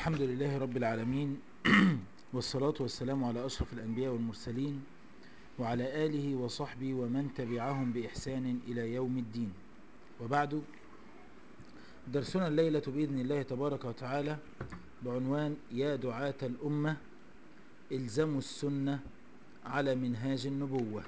الحمد لله رب العالمين والصلاة والسلام على أشرف الأنبياء والمرسلين وعلى آله وصحبه ومن تبعهم بإحسان إلى يوم الدين وبعد درسنا الليلة بإذن الله تبارك وتعالى بعنوان يا دعاة الأمة إلزموا السنة على منهاج النبوة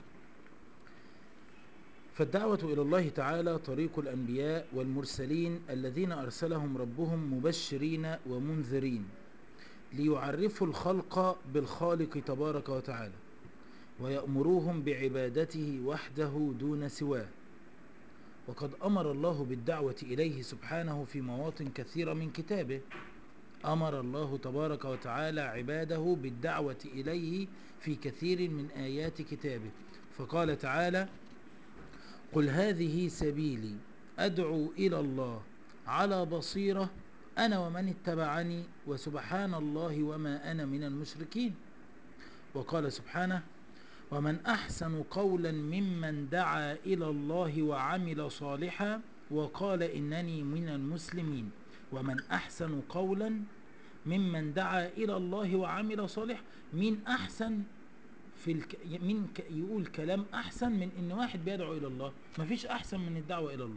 فالدعوة إلى الله تعالى طريق الأنبياء والمرسلين الذين أرسلهم ربهم مبشرين ومنذرين ليعرفوا الخلق بالخالق تبارك وتعالى ويأمروهم بعبادته وحده دون سواه وقد أمر الله بالدعوة إليه سبحانه في مواطن كثيرة من كتابه أمر الله تبارك وتعالى عباده بالدعوة إليه في كثير من آيات كتابه فقال تعالى قل هذه سبيلي أدعو إلى الله على بصيرة أنا ومن اتبعني وسبحان الله وما أنا من المشركين وقال سبحانه ومن أحسن قولا ممن دعا إلى الله وعمل صالحا وقال إنني من المسلمين ومن أحسن قولا ممن دعا إلى الله وعمل صالحا من أحسن في الك... من ك... يقول كلام أحسن من إن واحد بيدعو إلى الله مفيش أحسن من الدعوة إلى الله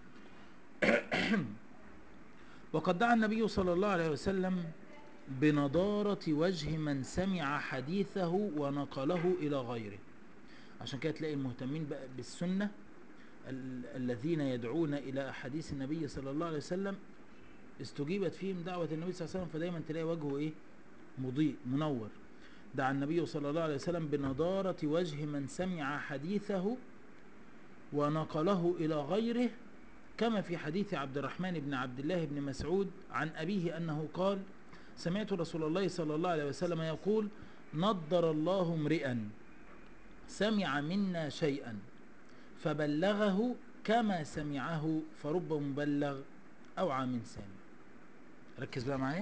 وقد دعا النبي صلى الله عليه وسلم بنضارة وجه من سمع حديثه ونقله إلى غيره عشان كده تلاقي المهتمين بقى بالسنة ال... الذين يدعون إلى حديث النبي صلى الله عليه وسلم استجيبت فيهم دعوة النبي صلى الله عليه وسلم فدايما تلاقي وجهه إيه مضيء منور دعا النبي صلى الله عليه وسلم بنضارة وجه من سمع حديثه ونقله إلى غيره كما في حديث عبد الرحمن بن عبد الله بن مسعود عن أبيه أنه قال سمعت رسول الله صلى الله عليه وسلم يقول نضر الله امرئا سمع منا شيئا فبلغه كما سمعه فرب مبلغ أو عام سامع ركز بقى معايا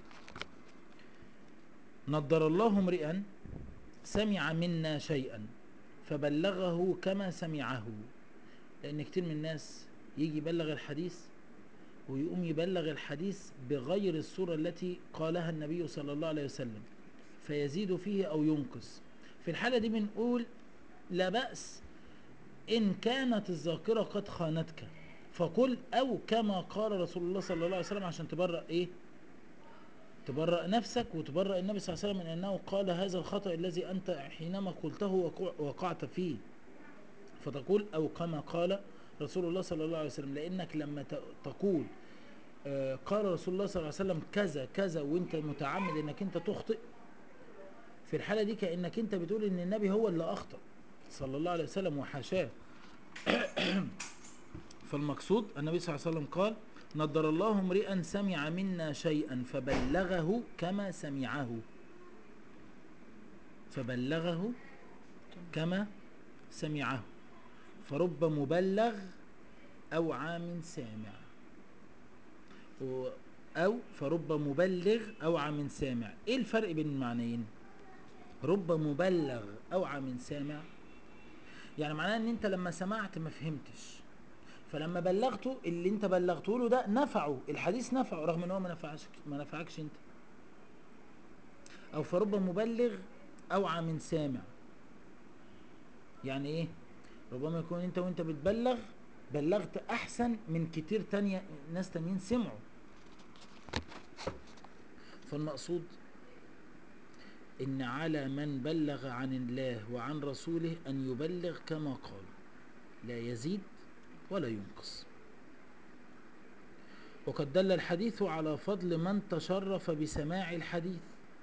نضر الله امرئا سمع منا شيئا فبلغه كما سمعه لأن كتير من الناس يجي يبلغ الحديث ويقوم يبلغ الحديث بغير الصورة التي قالها النبي صلى الله عليه وسلم فيزيد فيه أو ينقص في الحالة دي بنقول لا بأس إن كانت الذاكرة قد خانتك فقل أو كما قال رسول الله صلى الله عليه وسلم عشان تبرأ إيه تبرأ نفسك وتبرأ النبي صلى الله عليه وسلم من أنه قال هذا الخطأ الذي أنت حينما قلته وقعت فيه فتقول أو كما قال رسول الله صلى الله عليه وسلم لأنك لما تقول قال رسول الله صلى الله عليه وسلم كذا كذا وانت متعمد انك انت تخطئ في الحالة دي كأنك انت بتقول ان النبي هو اللي أخطأ صلى الله عليه وسلم وحاشاه فالمقصود النبي صلى الله عليه وسلم قال نضر الله امرئا سمع منا شيئا فبلغه كما سمعه فبلغه كما سمعه فرب مبلغ أو عام سامع أو فرب مبلغ أو عام سامع إيه الفرق بين المعنيين رب مبلغ أو عام سامع يعني معناه ان انت لما سمعت ما فهمتش فلما بلغته اللي انت بلغته له ده نفعه الحديث نفعه رغم ان هو ما نفعش ما نفعكش انت او فرب مبلغ اوعى من سامع يعني ايه ربما يكون انت وانت بتبلغ بلغت احسن من كتير تانية ناس تانيين سمعوا فالمقصود ان على من بلغ عن الله وعن رسوله ان يبلغ كما قال لا يزيد ولا ينقص وقد دل الحديث على فضل من تشرف بسماع الحديث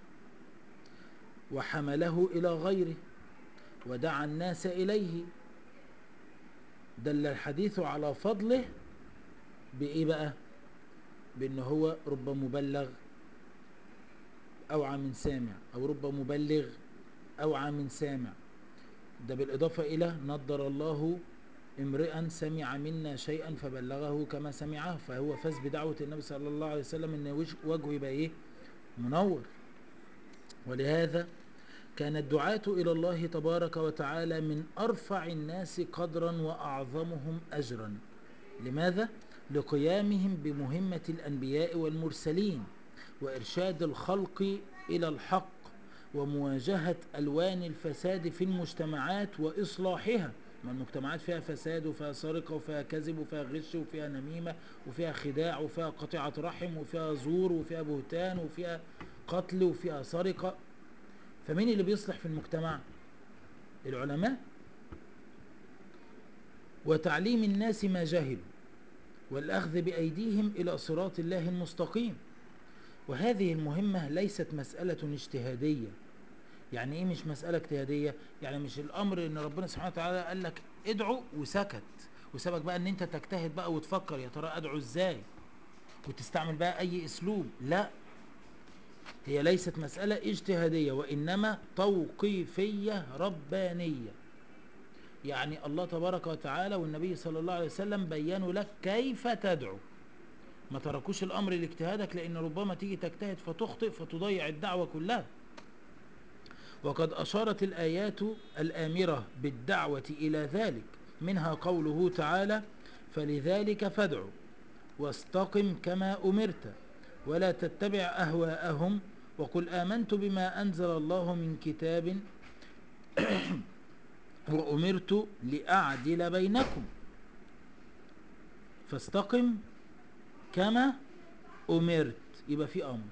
وحمله إلى غيره ودعا الناس إليه دل الحديث على فضله بإيه بقى بأنه هو رب مبلغ أوعى من سامع أو رب مبلغ أوعى من سامع ده بالإضافة إلى نضر الله امرئا سمع منا شيئا فبلغه كما سمعه فهو فاز بدعوة النبي صلى الله عليه وسلم ان وجهه يبقى ايه منور ولهذا كان الدعاة إلى الله تبارك وتعالى من أرفع الناس قدرا وأعظمهم أجرا لماذا؟ لقيامهم بمهمة الأنبياء والمرسلين وإرشاد الخلق إلى الحق ومواجهة ألوان الفساد في المجتمعات وإصلاحها ما المجتمعات فيها فساد وفيها سرقة وفيها كذب وفيها غش وفيها نميمة وفيها خداع وفيها قطيعة رحم وفيها زور وفيها بهتان وفيها قتل وفيها سرقة فمين اللي بيصلح في المجتمع العلماء وتعليم الناس ما جهلوا والأخذ بأيديهم إلى صراط الله المستقيم وهذه المهمة ليست مسألة اجتهادية يعني ايه مش مسألة اجتهادية يعني مش الامر ان ربنا سبحانه وتعالى قال لك ادعو وسكت وسبك بقى ان انت تجتهد بقى وتفكر يا ترى ادعو ازاي وتستعمل بقى اي اسلوب لا هي ليست مسألة اجتهادية وانما توقيفية ربانية يعني الله تبارك وتعالى والنبي صلى الله عليه وسلم بينوا لك كيف تدعو ما تركوش الامر لاجتهادك لان ربما تيجي تجتهد فتخطئ فتضيع الدعوة كلها وقد أشارت الآيات الآمرة بالدعوة إلى ذلك منها قوله تعالى فلذلك فادع واستقم كما أمرت ولا تتبع أهواءهم وقل آمنت بما أنزل الله من كتاب وأمرت لأعدل بينكم فاستقم كما أمرت يبقى في أمر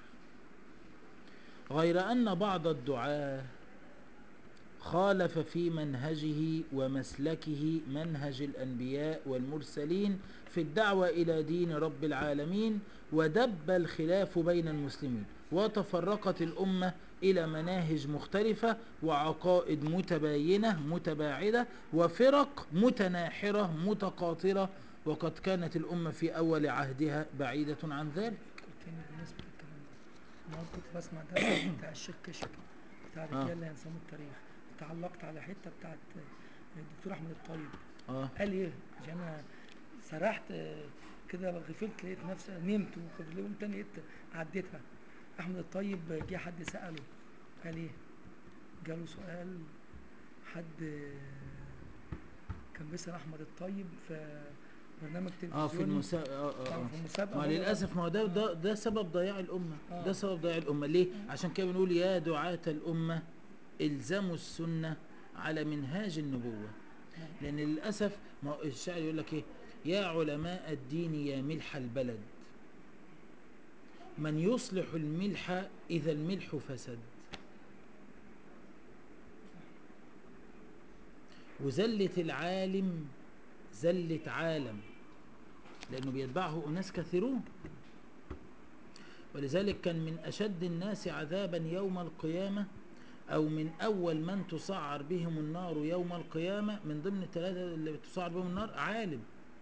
غير أن بعض الدعاة خالف في منهجه ومسلكه منهج الأنبياء والمرسلين في الدعوة إلى دين رب العالمين ودب الخلاف بين المسلمين وتفرقت الأمة إلى مناهج مختلفة وعقائد متباينة متباعدة وفرق متناحرة متقاطرة وقد كانت الأمة في أول عهدها بعيدة عن ذلك فكرتني بالنسبة للكلام ده النهارده كنت بسمع درس بتاع الشيخ كشك بتاع الرجال اللي هينظموا التاريخ تعلقت على حتة بتاعت الدكتور أحمد الطيب آه. قال إيه عشان أنا سرحت آه، كده غفلت لقيت نفسي نمت وخد يوم تاني لقيت عديتها أحمد الطيب جه حد سأله قال إيه جاله سؤال حد آه، كان بيسأل أحمد الطيب في برنامج تلفزيوني اه في المسابقة آه آه آه، آه. في المسابقة ما هو- للأسف ما هو ده, ده, ده سبب ضياع الأمة آه. ده سبب ضياع الأمة ليه؟ عشان كده بنقول يا دعاة الأمة الزموا السنة على منهاج النبوة لأن للأسف ما هو الشاعر يقول لك إيه يا علماء الدين يا ملح البلد من يصلح الملح إذا الملح فسد وزلة العالم زلة عالم لأنه بيتبعه أناس كثيرون ولذلك كان من أشد الناس عذابا يوم القيامة أو من أول من تسعر بهم النار يوم القيامة من ضمن الثلاثة اللي تسعر بهم النار عالم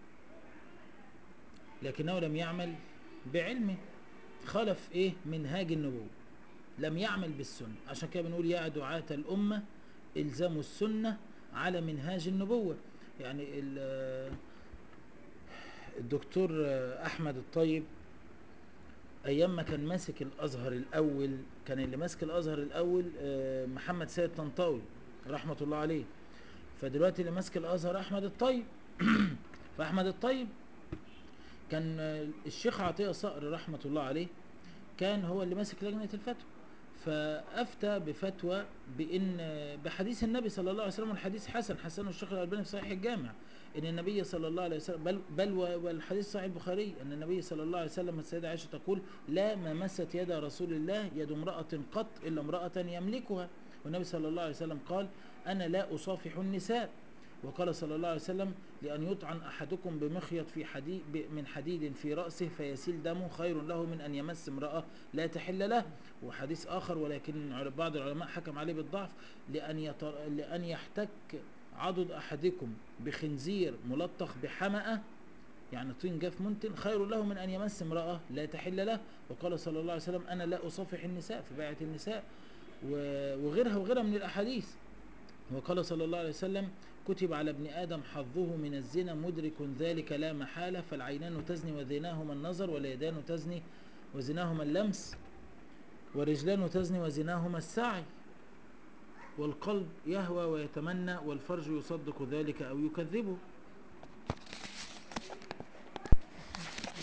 لكنه لم يعمل بعلمه خلف إيه منهاج النبوة لم يعمل بالسنة عشان كده بنقول يا دعاة الأمة الزموا السنة على منهاج النبوة يعني ال- الدكتور أحمد الطيب ايام ما كان ماسك الازهر الاول كان اللي ماسك الازهر الاول آه، محمد سيد طنطاوي رحمه الله عليه فدلوقتي اللي ماسك الازهر احمد الطيب فاحمد الطيب كان آه، الشيخ عطيه صقر رحمه الله عليه كان هو اللي ماسك لجنه الفتوى فافتى بفتوى بان آه، بحديث النبي صلى الله عليه وسلم والحديث حسن حسنه الشيخ الالباني في صحيح الجامع ان النبي صلى الله عليه وسلم بل بل والحديث صحيح البخاري ان النبي صلى الله عليه وسلم السيده عائشه تقول لا ما مست يد رسول الله يد امراه قط الا امراه يملكها والنبي صلى الله عليه وسلم قال انا لا اصافح النساء وقال صلى الله عليه وسلم لأن يطعن أحدكم بمخيط في حديد من حديد في رأسه فيسيل دمه خير له من أن يمس امرأة لا تحل له وحديث آخر ولكن بعض العلماء حكم عليه بالضعف لأن, يطر... لأن يحتك عضد أحدكم بخنزير ملطخ بحمأة يعني طين جاف منتن خير له من أن يمس امرأة لا تحل له وقال صلى الله عليه وسلم أنا لا أصافح النساء في بيعة النساء و- وغيرها وغيرها من الأحاديث وقال صلى الله عليه وسلم كتب على ابن آدم حظه من الزنا مدرك ذلك لا محالة فالعينان تزني وزناهما النظر واليدان تزني وزناهما اللمس والرجلان تزني وزناهما السعي والقلب يهوى ويتمنى والفرج يصدق ذلك أو يكذبه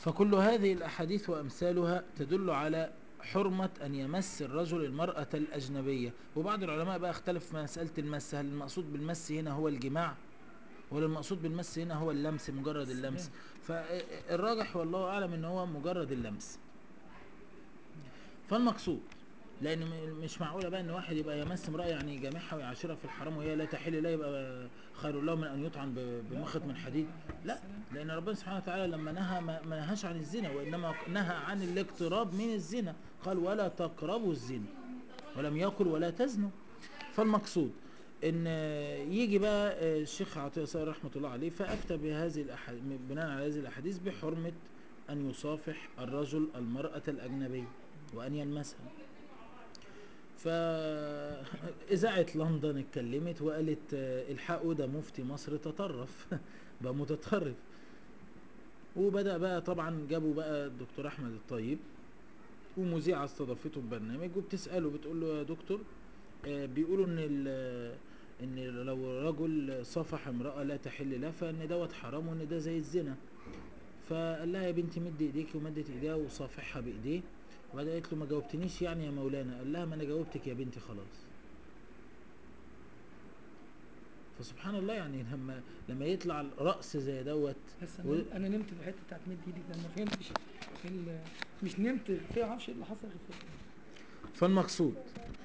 فكل هذه الأحاديث وأمثالها تدل على حرمة أن يمس الرجل المرأة الأجنبية وبعض العلماء بقى اختلف في مسألة المس هل المقصود بالمس هنا هو الجماع ولا المقصود بالمس هنا هو اللمس مجرد اللمس فالراجح والله أعلم أن هو مجرد اللمس فالمقصود لان م- مش معقوله بقى ان واحد يبقى يمس امراه يعني يجامعها ويعاشرها في الحرام وهي لا تحل لا يبقى خير له من ان يطعن ب- بمخط من حديد لا لان ربنا سبحانه وتعالى لما نهى ما ما نهاش عن الزنا وانما نهى عن الاقتراب من الزنا قال ولا تقربوا الزنا ولم يقل ولا تزنوا فالمقصود ان يجي بقى الشيخ عطيه صالح رحمه الله عليه فافتى بهذه الأحاديث بناء على هذه الاحاديث بحرمه ان يصافح الرجل المراه الاجنبيه وان يلمسها فإذاعة لندن اتكلمت وقالت آه، الحقوا ده مفتي مصر تطرف بقى متطرف وبدأ بقى طبعا جابوا بقى الدكتور أحمد الطيب ومذيعة استضافته في برنامج وبتسأله بتقول له يا دكتور آه، بيقولوا ان ال- ان لو رجل صافح امرأة لا تحل له فان دوت حرام وان ده زي الزنا فقال لها يا بنتي مد ايديك ومدت ايديها وصافحها بايديه وبعدين قالت له ما جاوبتنيش يعني يا مولانا قال لها ما انا جاوبتك يا بنتي خلاص فسبحان الله يعني لما لما يطلع الرأس زي دوت بس و- انا انا نمت في الحته بتاعت مد ايدك ده ما فهمتش ال- مش نمت في معرفش ايه اللي حصل غير في- فالمقصود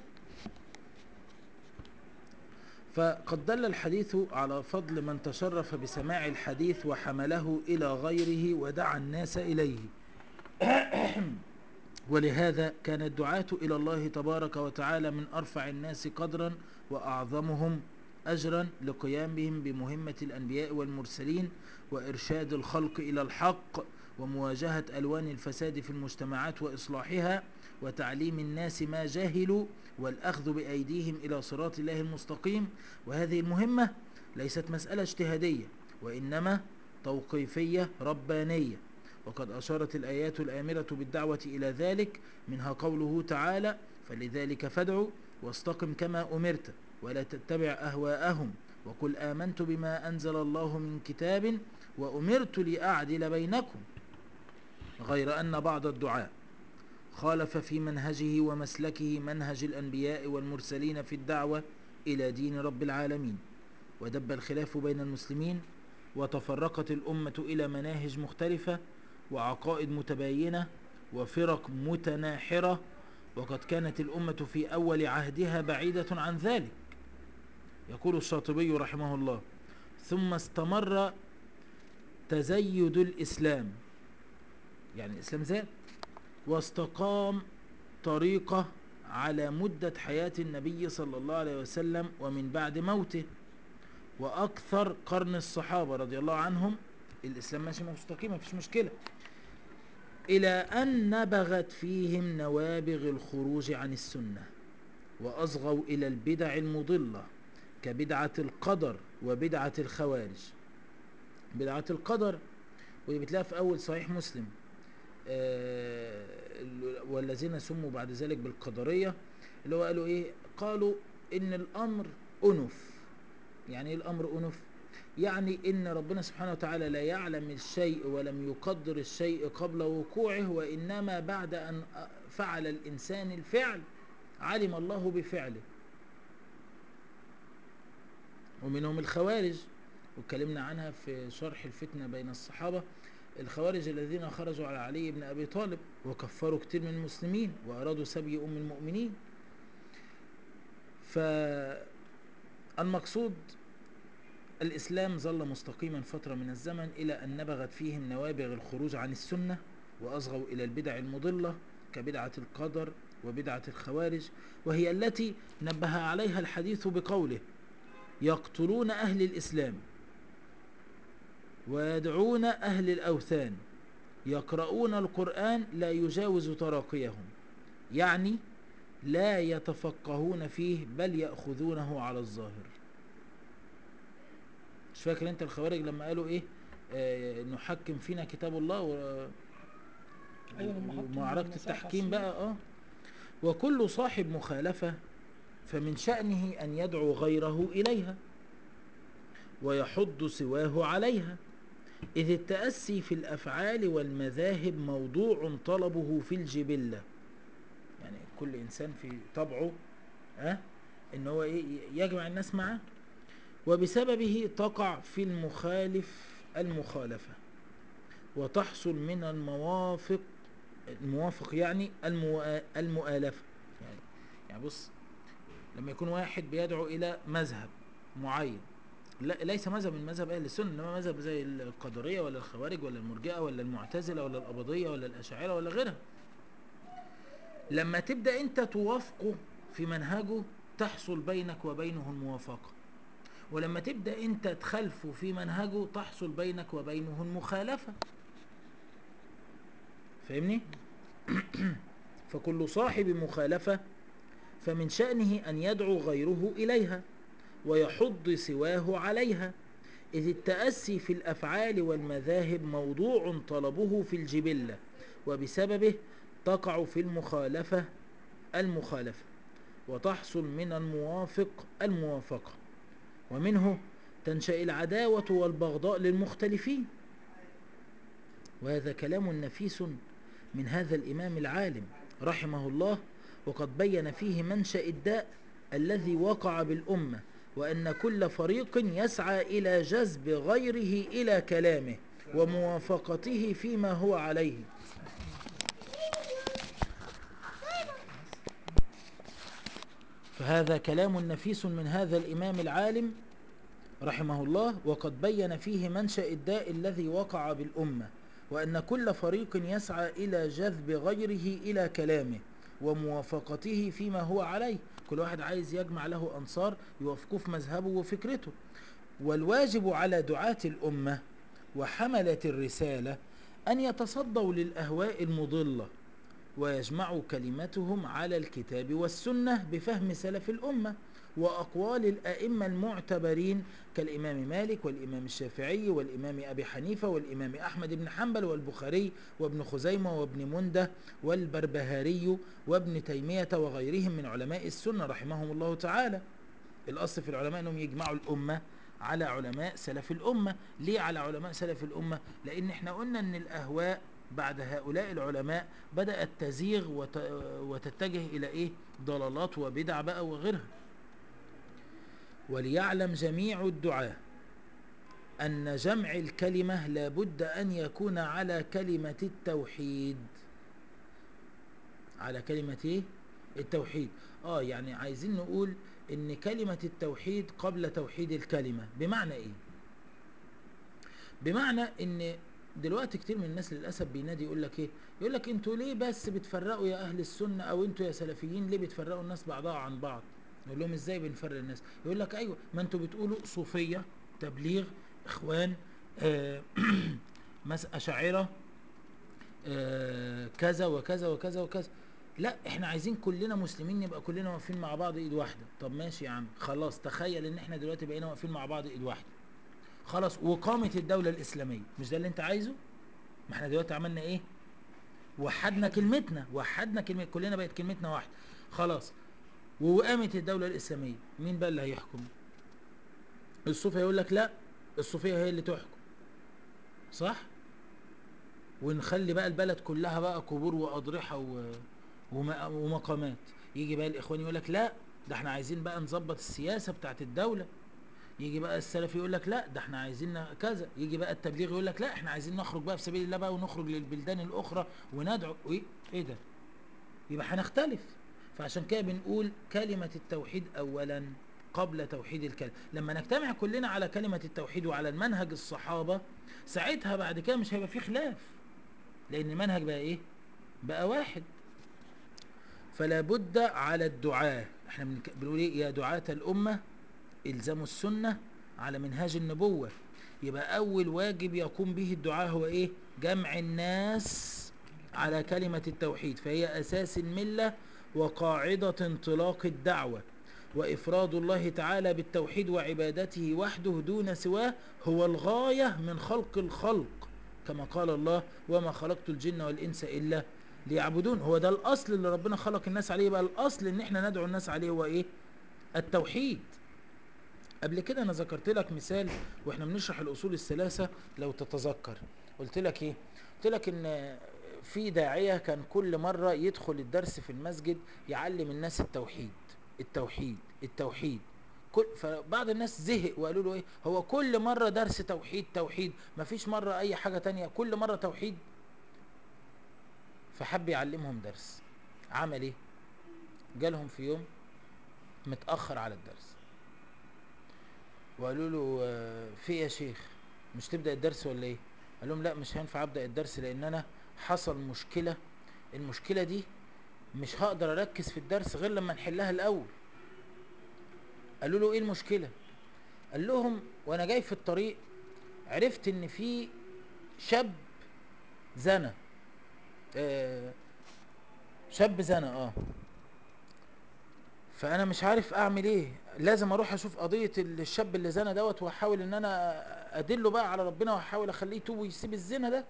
فقد دل الحديث على فضل من تشرف بسماع الحديث وحمله إلى غيره ودعا الناس إليه ولهذا كان الدعاة إلى الله تبارك وتعالى من أرفع الناس قدرا وأعظمهم أجرا لقيامهم بمهمة الأنبياء والمرسلين وإرشاد الخلق إلى الحق ومواجهة ألوان الفساد في المجتمعات وإصلاحها وتعليم الناس ما جهلوا والأخذ بأيديهم إلى صراط الله المستقيم وهذه المهمة ليست مسألة اجتهادية وإنما توقيفية ربانية وقد أشارت الآيات الآمرة بالدعوة إلى ذلك منها قوله تعالى فلذلك فادع واستقم كما أمرت ولا تتبع أهواءهم وقل آمنت بما أنزل الله من كتاب وأمرت لأعدل بينكم غير أن بعض الدعاء خالف في منهجه ومسلكه منهج الأنبياء والمرسلين في الدعوة إلى دين رب العالمين ودب الخلاف بين المسلمين وتفرقت الأمة إلى مناهج مختلفة وعقائد متباينة وفرق متناحرة وقد كانت الأمة في أول عهدها بعيدة عن ذلك يقول الشاطبي رحمه الله ثم استمر تزيد الإسلام يعني الإسلام زاد واستقام طريقه على مدة حياة النبي صلى الله عليه وسلم ومن بعد موته وأكثر قرن الصحابة رضي الله عنهم الإسلام ماشي مستقيم مفيش مشكلة إلى أن نبغت فيهم نوابغ الخروج عن السنة وأصغوا إلى البدع المضلة كبدعة القدر وبدعة الخوارج بدعة القدر ودي بتلاقيها في أول صحيح مسلم آه، والذين سموا بعد ذلك بالقدرية اللي هو قالوا ايه قالوا ان الامر انف يعني ايه الامر انف يعني ان ربنا سبحانه وتعالى لا يعلم الشيء ولم يقدر الشيء قبل وقوعه وانما بعد ان فعل الانسان الفعل علم الله بفعله ومنهم الخوارج واتكلمنا عنها في شرح الفتنة بين الصحابة الخوارج الذين خرجوا على علي بن أبي طالب وكفروا كتير من المسلمين وأرادوا سبي أم المؤمنين فالمقصود الإسلام ظل مستقيما فترة من الزمن إلى أن نبغت فيهم نوابغ الخروج عن السنة وأصغوا إلى البدع المضلة كبدعة القدر وبدعة الخوارج وهي التي نبه عليها الحديث بقوله يقتلون أهل الإسلام ويدعون أهل الأوثان يقرؤون القرآن لا يجاوز تراقيهم يعني لا يتفقهون فيه بل يأخذونه على الظاهر مش فاكر انت الخوارج لما قالوا ايه آه نحكم فينا كتاب الله و... أيوة لما حطوا ومعركة المساحة التحكيم السود. بقى اه وكل صاحب مخالفة فمن شأنه أن يدعو غيره إليها ويحض سواه عليها إذ التأسي في الأفعال والمذاهب موضوع طلبه في الجبلة يعني كل إنسان في طبعه أه؟ إن هو إيه يجمع الناس معه وبسببه تقع في المخالف المخالفة وتحصل من الموافق الموافق يعني المؤ- المؤالفة يعني يعني بص لما يكون واحد بيدعو إلى مذهب معين لا ليس مذهب من مذهب أهل السنة إنما مذهب زي القدرية ولا الخوارج ولا المرجئة ولا المعتزلة ولا القبضية ولا الأشاعرة ولا غيرها لما تبدأ أنت توافقه في منهجه تحصل بينك وبينه الموافقة ولما تبدأ أنت تخالفه في منهجه تحصل بينك وبينه المخالفة فاهمني؟ فكل صاحب مخالفة فمن شأنه أن يدعو غيره إليها ويحض سواه عليها إذ التأسي في الأفعال والمذاهب موضوع طلبه في الجبلة وبسببه تقع في المخالفة المخالفة وتحصل من الموافق الموافقة ومنه تنشأ العداوة والبغضاء للمختلفين وهذا كلام نفيس من هذا الإمام العالم رحمه الله وقد بين فيه منشأ الداء الذي وقع بالأمة وأن كل فريق يسعى إلى جذب غيره إلى كلامه وموافقته فيما هو عليه فهذا كلام نفيس من هذا الإمام العالم رحمه الله وقد بين فيه منشأ الداء الذي وقع بالأمة وأن كل فريق يسعى إلى جذب غيره إلى كلامه وموافقته فيما هو عليه كل واحد عايز يجمع له أنصار يوافقوه في مذهبه وفكرته والواجب على دعاة الأمة وحملة الرسالة أن يتصدوا للأهواء المضلة ويجمعوا كلمتهم على الكتاب والسنة بفهم سلف الأمة وأقوال الأئمة المعتبرين كالإمام مالك والإمام الشافعي والإمام أبي حنيفة والإمام أحمد بن حنبل والبخاري وابن خزيمة وابن منده والبربهاري وابن تيمية وغيرهم من علماء السنة رحمهم الله تعالى الأصل في العلماء أنهم يجمعوا الأمة على علماء سلف الأمة ليه على علماء سلف الأمة لأن احنا قلنا أن الأهواء بعد هؤلاء العلماء بدأت تزيغ وت... وتتجه إلى إيه ضلالات وبدع بقى وغيرها وليعلم جميع الدعاة أن جمع الكلمة لابد أن يكون على كلمة التوحيد على كلمة إيه؟ التوحيد آه يعني عايزين نقول إن كلمة التوحيد قبل توحيد الكلمة بمعنى إيه بمعنى إن دلوقتي كتير من الناس للأسف بينادي يقول لك إيه يقول لك أنتوا ليه بس بتفرقوا يا أهل السنة أو أنتوا يا سلفيين ليه بتفرقوا الناس بعضها عن بعض نقول لهم ازاي بنفرق الناس يقول لك ايوه ما انتوا بتقولوا صوفيه تبليغ اخوان آه مس اشاعره آه كذا وكذا وكذا وكذا لا احنا عايزين كلنا مسلمين نبقى كلنا واقفين مع بعض ايد واحده طب ماشي يا عم خلاص تخيل ان احنا دلوقتي بقينا واقفين مع بعض ايد واحده خلاص وقامت الدوله الاسلاميه مش ده اللي انت عايزه ما احنا دلوقتي عملنا ايه وحدنا كلمتنا وحدنا كلمه كلنا بقت كلمتنا واحده خلاص وقامت الدولة الإسلامية مين بقى اللي هيحكم الصوفية يقول لك لا الصوفية هي اللي تحكم صح ونخلي بقى البلد كلها بقى قبور وأضرحة و... وم... ومقامات يجي بقى الإخوان يقول لك لا ده احنا عايزين بقى نظبط السياسة بتاعت الدولة يجي بقى السلفي يقول لك لا ده احنا عايزين كذا يجي بقى التبليغ يقول لك لا احنا عايزين نخرج بقى في سبيل الله بقى ونخرج للبلدان الأخرى وندعو ايه ايه ده يبقى هنختلف فعشان كده بنقول كلمة التوحيد أولا قبل توحيد الكلمة لما نجتمع كلنا على كلمة التوحيد وعلى المنهج الصحابة ساعتها بعد كده مش هيبقى فيه خلاف لأن المنهج بقى إيه بقى واحد فلا بد على الدعاة احنا بنقول ايه يا دعاة الأمة الزموا السنة على منهاج النبوة يبقى أول واجب يقوم به الدعاء هو ايه جمع الناس على كلمة التوحيد فهي أساس الملة وقاعدة انطلاق الدعوة وإفراد الله تعالى بالتوحيد وعبادته وحده دون سواه هو الغاية من خلق الخلق كما قال الله وما خلقت الجن والإنس إلا ليعبدون هو ده الأصل اللي ربنا خلق الناس عليه بقى الأصل إن احنا ندعو الناس عليه هو إيه التوحيد قبل كده انا ذكرت لك مثال واحنا بنشرح الاصول الثلاثه لو تتذكر قلت لك ايه قلت لك ان في داعيه كان كل مره يدخل الدرس في المسجد يعلم الناس التوحيد التوحيد التوحيد كل فبعض الناس زهق وقالوا له ايه هو كل مره درس توحيد توحيد مفيش مره اي حاجه تانية كل مره توحيد فحب يعلمهم درس عمل ايه جالهم في يوم متاخر على الدرس وقالوا له آه، في إيه يا شيخ مش تبدا الدرس ولا ايه قال لهم لا مش هينفع ابدا الدرس لان انا حصل مشكله المشكله دي مش هقدر اركز في الدرس غير لما نحلها الاول قالوا له ايه المشكله قال لهم وانا جاي في الطريق عرفت ان في شاب زنى آه، شاب زنى اه فانا مش عارف اعمل ايه لازم اروح اشوف قضيه الشاب اللي زنى دوت واحاول ان انا ادله بقى على ربنا واحاول اخليه يتوب ويسيب الزنا ده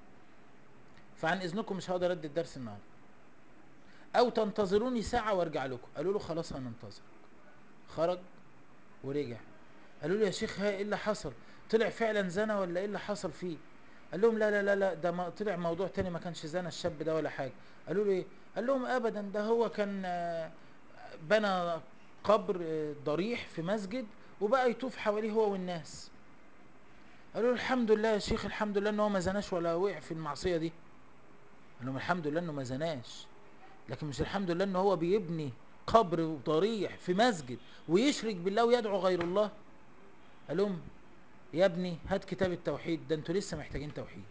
فعن اذنكم مش هقدر ادي الدرس النهارده او تنتظروني ساعه وارجع لكم قالوا له خلاص هننتظر خرج ورجع قالوا له يا شيخ ها ايه اللي حصل طلع فعلا زنا ولا ايه اللي حصل فيه قال لهم لا لا لا لا ده ما طلع موضوع تاني ما كانش زنا الشاب ده ولا حاجه قالوا له ايه قال لهم ابدا ده هو كان آه، بنى قبر آه، ضريح في مسجد وبقى يطوف حواليه هو والناس قالوا له الحمد لله يا شيخ الحمد لله ان هو ما زناش ولا وقع في المعصيه دي قال لهم الحمد لله انه ما زناش لكن مش الحمد لله ان هو بيبني قبر وضريح في مسجد ويشرك بالله ويدعو غير الله قال لهم يا ابني هات كتاب التوحيد ده انتوا لسه محتاجين توحيد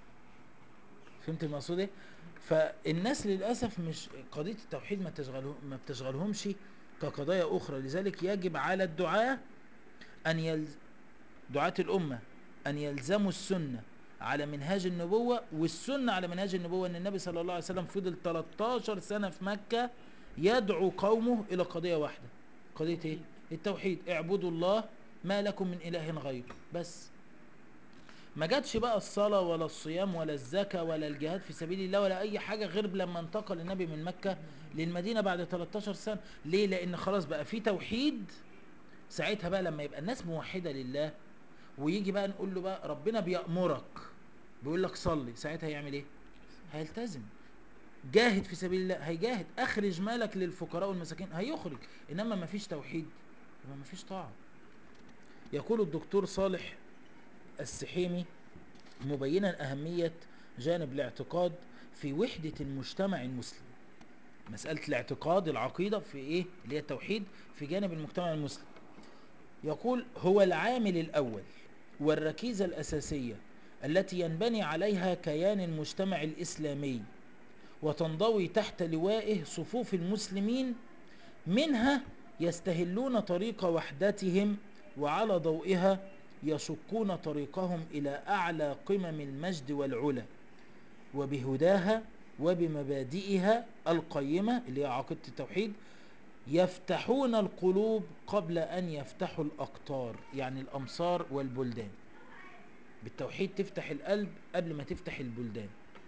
فهمت المقصود ايه فالناس للاسف مش قضيه التوحيد ما تشغله ما بتشغلهمش كقضايا اخرى لذلك يجب على الدعاة ان يلز دعاة الامه ان يلزموا السنه على منهاج النبوه والسنه على منهاج النبوه ان النبي صلى الله عليه وسلم فضل 13 سنه في مكه يدعو قومه الى قضيه واحده قضيه ايه التوحيد اعبدوا الله ما لكم من اله غيره بس ما جاتش بقى الصلاة ولا الصيام ولا الزكاة ولا الجهاد في سبيل الله ولا أي حاجة غير لما انتقل النبي من مكة للمدينة بعد 13 سنة ليه؟ لأن خلاص بقى في توحيد ساعتها بقى لما يبقى الناس موحدة لله ويجي بقى نقول له بقى ربنا بيأمرك بيقول لك صلي ساعتها هيعمل ايه؟ هيلتزم جاهد في سبيل الله هيجاهد اخرج مالك للفقراء والمساكين هيخرج انما ما فيش توحيد يبقى ما فيش طاعة يقول الدكتور صالح السحيمي مبينا أهمية جانب الاعتقاد في وحدة المجتمع المسلم مسألة الاعتقاد العقيدة في إيه اللي هي التوحيد في جانب المجتمع المسلم يقول هو العامل الأول والركيزة الأساسية التي ينبني عليها كيان المجتمع الإسلامي وتنضوي تحت لوائه صفوف المسلمين منها يستهلون طريق وحدتهم وعلى ضوئها يشقون طريقهم إلى أعلى قمم المجد والعلا وبهداها وبمبادئها القيمة اللي هي عقيدة التوحيد يفتحون القلوب قبل أن يفتحوا الأقطار يعني الأمصار والبلدان بالتوحيد تفتح القلب قبل ما تفتح البلدان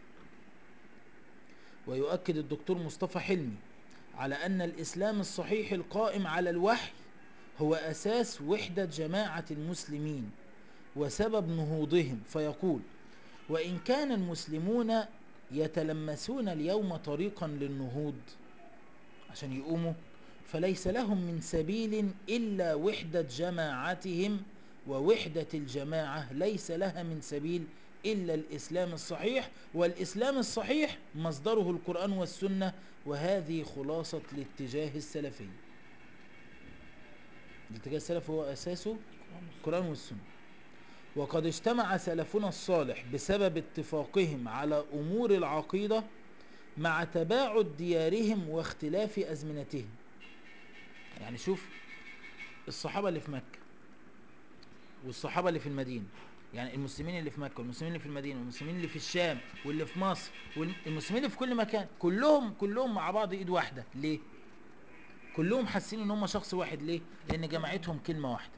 ويؤكد الدكتور مصطفى حلمي على أن الإسلام الصحيح القائم على الوحي هو أساس وحدة جماعة المسلمين وسبب نهوضهم فيقول وإن كان المسلمون يتلمسون اليوم طريقا للنهوض عشان يقوموا فليس لهم من سبيل إلا وحدة جماعتهم ووحدة الجماعة ليس لها من سبيل إلا الإسلام الصحيح والإسلام الصحيح مصدره القرآن والسنة وهذه خلاصة الاتجاه السلفي الاتجاه السلفي هو أساسه القرآن والسنة وقد اجتمع سلفنا الصالح بسبب اتفاقهم على أمور العقيدة مع تباعد ديارهم واختلاف أزمنتهم يعني شوف الصحابة اللي في مكة والصحابة اللي في المدينة يعني المسلمين اللي في مكة والمسلمين اللي في المدينة والمسلمين اللي في الشام واللي في مصر والمسلمين اللي في كل مكان كلهم كلهم مع بعض ايد واحدة ليه كلهم حاسين ان هم شخص واحد ليه لان جماعتهم كلمة واحدة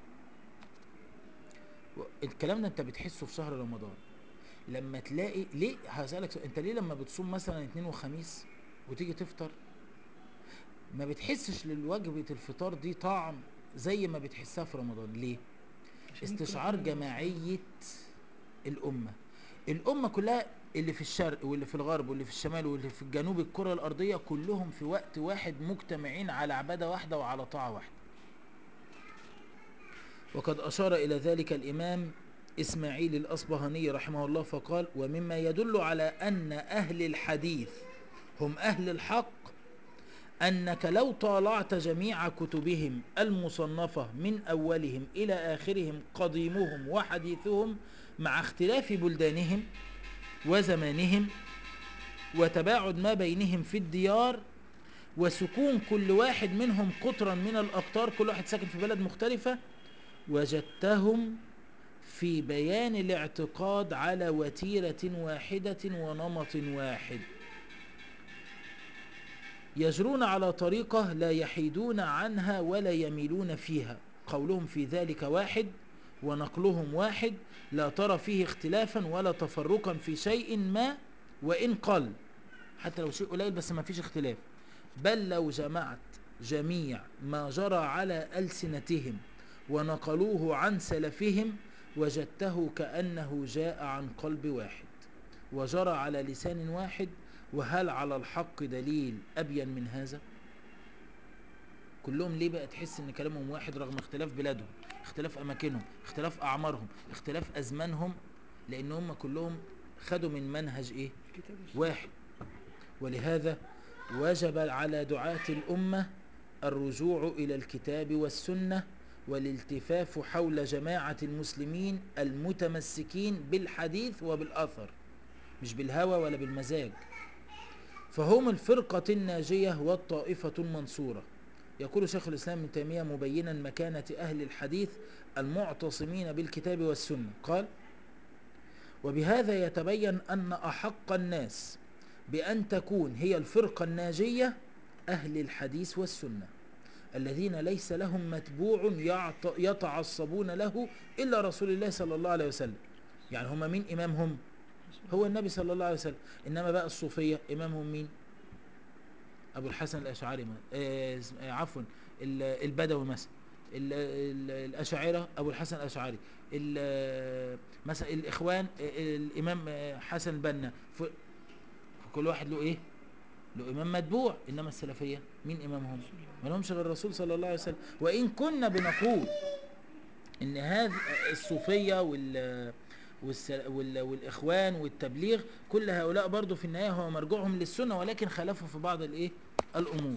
الكلام ده انت بتحسه في شهر رمضان لما تلاقي ليه هسألك سؤال انت ليه لما بتصوم مثلا اثنين وخميس وتيجي تفطر ما بتحسش للوجبة الفطار دي طعم زي ما بتحسها في رمضان ليه عشان ممكن استشعار يكون- جماعية الأمة الأمة كلها اللي في الشرق واللي في الغرب واللي في الشمال واللي في الجنوب الكرة الأرضية كلهم في وقت واحد مجتمعين على عبادة واحدة وعلى طاعة واحدة وقد أشار إلى ذلك الإمام إسماعيل الأصبهاني رحمه الله فقال ومما يدل على أن أهل الحديث هم أهل الحق أنك لو طالعت جميع كتبهم المصنفة من أولهم إلى آخرهم قديمهم وحديثهم مع اختلاف بلدانهم وزمانهم وتباعد ما بينهم في الديار وسكون كل واحد منهم قطرا من الأقطار كل واحد ساكن في بلد مختلفة وجدتهم في بيان الاعتقاد على وتيرة واحدة ونمط واحد يجرون على طريقة لا يحيدون عنها ولا يميلون فيها قولهم في ذلك واحد ونقلهم واحد لا ترى فيه اختلافا ولا تفرقا في شيء ما وإن قل حتى لو شيء قليل بس ما فيش اختلاف بل لو جمعت جميع ما جرى على ألسنتهم ونقلوه عن سلفهم وجدته كأنه جاء عن قلب واحد وجرى على لسان واحد وهل على الحق دليل أبين من هذا كلهم ليه بقى تحس ان كلامهم واحد رغم اختلاف بلادهم اختلاف اماكنهم اختلاف اعمارهم اختلاف ازمانهم لان هم كلهم خدوا من منهج ايه الكتاب والسنة. واحد ولهذا وجب على دعاة الأمة الرجوع إلى الكتاب والسنة والالتفاف حول جماعة المسلمين المتمسكين بالحديث وبالأثر مش بالهوى ولا بالمزاج فهم الفرقة الناجية والطائفة المنصورة يقول شيخ الإسلام ابن تيمية مبينا مكانة أهل الحديث المعتصمين بالكتاب والسنة قال وبهذا يتبين أن أحق الناس بأن تكون هي الفرقة الناجية أهل الحديث والسنة الذين ليس لهم متبوع يعط- يتعصبون له إلا رسول الله صلى الله عليه وسلم يعني هم مين إمامهم هو النبي صلى الله عليه وسلم إنما بقى الصوفية إمامهم مين أبو الحسن الأشعري ما- آه، اسم- آه، عفوا ال- البدوي مثلا ال- ال- الأشاعرة أبو الحسن الأشعري ال- مثلا الإخوان آه، الإمام آه، حسن البنا ف- كل واحد له إيه له إمام متبوع إنما السلفية مين إمامهم ما لهمش غير الرسول صلى الله عليه وسلم وإن كنا بنقول إن هذه الصوفية وال والس- وال- والإخوان والتبليغ كل هؤلاء برضو في النهاية هو مرجوعهم للسنة ولكن خالفوا في بعض الإيه الأمور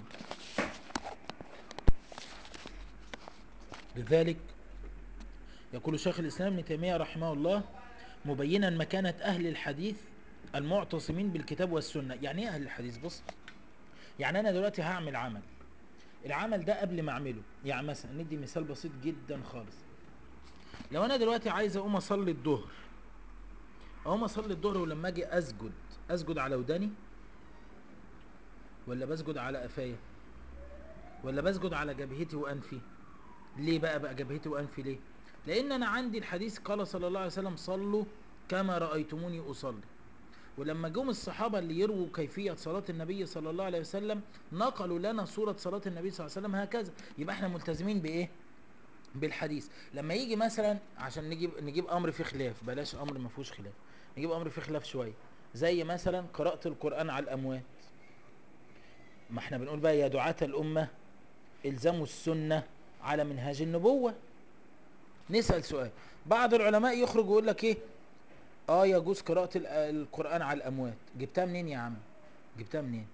لذلك يقول شيخ الإسلام ابن تيمية رحمه الله مبينا مكانة أهل الحديث المعتصمين بالكتاب والسنة يعني إيه أهل الحديث بص يعني أنا دلوقتي هعمل عمل العمل ده قبل ما أعمله يعني مثلا ندي مثال بسيط جدا خالص لو أنا دلوقتي عايز أقوم أصلي الظهر أقوم أصلي الظهر ولما أجي أسجد أسجد على وداني ولا بسجد على قفايا ولا بسجد على جبهتي وأنفي ليه بقى بقى جبهتي وأنفي ليه لأن أنا عندي الحديث قال صلى الله عليه وسلم صلوا كما رأيتموني أصلي ولما جم الصحابة اللي يرووا كيفية صلاة النبي صلى الله عليه وسلم نقلوا لنا صورة صلاة النبي صلى الله عليه وسلم هكذا يبقى احنا ملتزمين بإيه بالحديث لما يجي مثلا عشان نجيب نجيب امر فيه خلاف بلاش امر ما فيهوش خلاف نجيب امر فيه خلاف شويه زي مثلا قراءة القرآن على الاموات ما احنا بنقول بقى يا دعاة الامة الزموا السنة على منهاج النبوة نسأل سؤال بعض العلماء يخرج ويقول لك ايه اه يجوز قراءة ال- القرآن على الاموات جبتها منين يا عم جبتها منين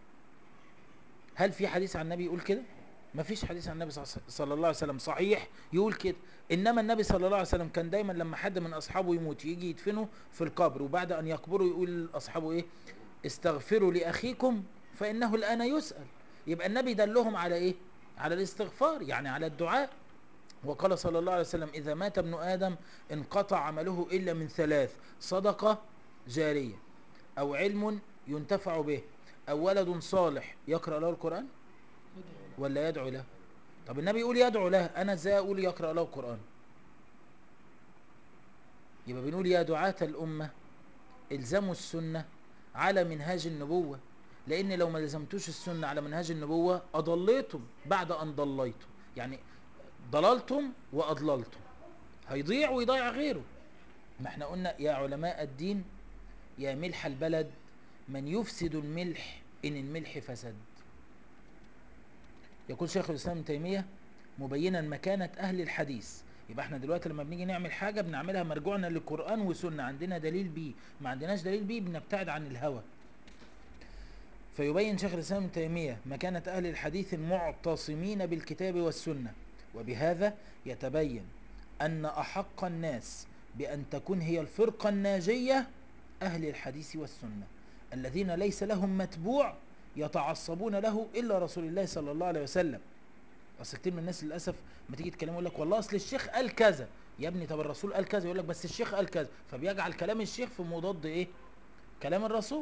هل في حديث عن النبي يقول كده ما فيش حديث عن النبي صلى صلى الله عليه وسلم صحيح يقول كده انما النبي صلى الله عليه وسلم كان دايما لما حد من اصحابه يموت يجي يدفنه في القبر وبعد ان يقبره يقول لاصحابه ايه استغفروا لاخيكم فانه الان يسال يبقى النبي دلهم على ايه على الاستغفار يعني على الدعاء وقال صلى الله عليه وسلم اذا مات ابن ادم انقطع عمله الا من ثلاث صدقه جاريه او علم ينتفع به او ولد صالح يقرا له القران ولا يدعو له طب النبي يقول يدعو له انا ازاي اقول يقرا له القران يبقى بنقول يا دعاة الامه الزموا السنه على منهاج النبوه لان لو ما لزمتوش السنه على منهاج النبوه اضليتم بعد ان ضليتم يعني ضللتم واضللتم هيضيع ويضيع غيره ما احنا قلنا يا علماء الدين يا ملح البلد من يفسد الملح ان الملح فسد يقول شيخ الاسلام ابن تيميه مبينا مكانه اهل الحديث يبقى احنا دلوقتي لما بنيجي نعمل حاجه بنعملها مرجوعنا للقران وسنه عندنا دليل بيه ما عندناش دليل بيه بنبتعد عن الهوى فيبين شيخ الاسلام ابن تيميه مكانه اهل الحديث المعتصمين بالكتاب والسنه وبهذا يتبين ان احق الناس بان تكون هي الفرقه الناجيه اهل الحديث والسنه الذين ليس لهم متبوع يتعصبون له الا رسول الله صلى الله عليه وسلم اصل كتير من الناس للاسف ما تيجي تكلموا يقول لك والله اصل الشيخ قال كذا يا ابني طب الرسول قال كذا يقول لك بس الشيخ قال كذا فبيجعل كلام الشيخ في مضاد ايه كلام الرسول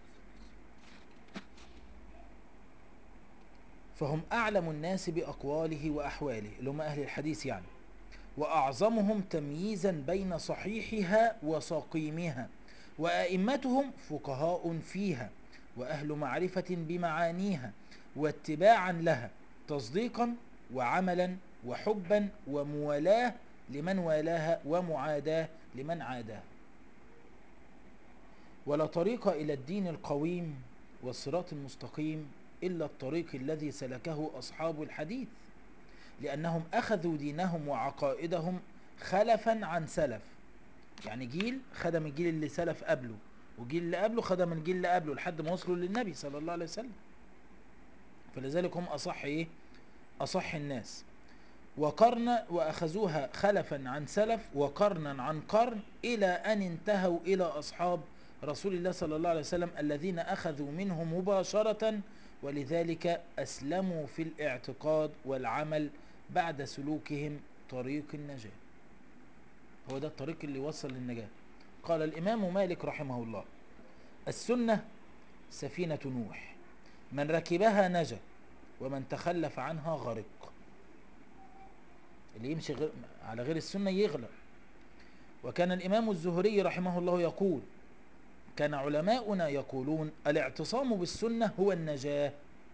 فهم اعلم الناس باقواله واحواله اللي هم اهل الحديث يعني واعظمهم تمييزا بين صحيحها وسقيمها وائمتهم فقهاء فيها واهل معرفه بمعانيها واتباعا لها تصديقا وعملا وحبا وموالاه لمن والاها ومعاداه لمن عاداه ولا طريق الى الدين القويم والصراط المستقيم الا الطريق الذي سلكه اصحاب الحديث لانهم اخذوا دينهم وعقائدهم خلفا عن سلف يعني جيل خدم الجيل اللي سلف قبله وجيل اللي قبله خدم الجيل اللي قبله لحد ما وصلوا للنبي صلى الله عليه وسلم فلذلك هم اصح ايه اصح الناس وقرن واخذوها خلفا عن سلف وقرنا عن قرن الى ان انتهوا الى اصحاب رسول الله صلى الله عليه وسلم الذين اخذوا منه مباشره ولذلك اسلموا في الاعتقاد والعمل بعد سلوكهم طريق النجاه هو ده الطريق اللي وصل للنجاه قال الامام مالك رحمه الله السنه سفينه نوح من ركبها نجا ومن تخلف عنها غرق اللي يمشي غير على غير السنة يغلق وكان الإمام الزهري رحمه الله يقول كان علماؤنا يقولون الاعتصام بالسنة هو النجاة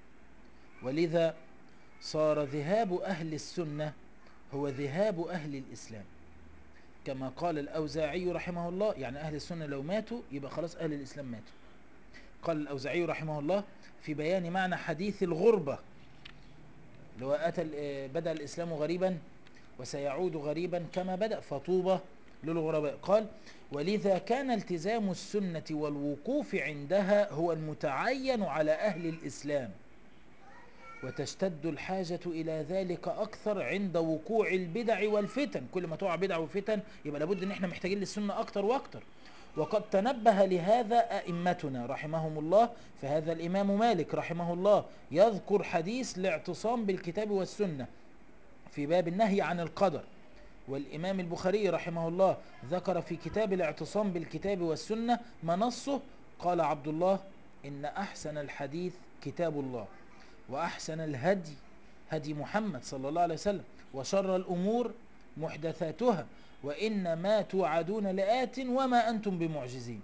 ولذا صار ذهاب أهل السنة هو ذهاب أهل الإسلام كما قال الأوزاعي رحمه الله يعني أهل السنة لو ماتوا يبقى خلاص أهل الإسلام ماتوا قال الأوزاعي رحمه الله في بيان معنى حديث الغربة اللي هو أتى بدأ الإسلام غريبا وسيعود غريبا كما بدأ فطوبى للغرباء قال ولذا كان التزام السنة والوقوف عندها هو المتعين على أهل الإسلام وتشتد الحاجة إلى ذلك أكثر عند وقوع البدع والفتن كل ما تقع بدع وفتن يبقى لابد أن احنا محتاجين للسنة أكتر وأكتر وقد تنبه لهذا أئمتنا رحمهم الله فهذا الإمام مالك رحمه الله يذكر حديث الاعتصام بالكتاب والسنة في باب النهي عن القدر والإمام البخاري رحمه الله ذكر في كتاب الاعتصام بالكتاب والسنة منصه قال عبد الله إن أحسن الحديث كتاب الله وأحسن الهدي هدي محمد صلى الله عليه وسلم وشر الأمور محدثاتها وإن ما توعدون لآت وما أنتم بمعجزين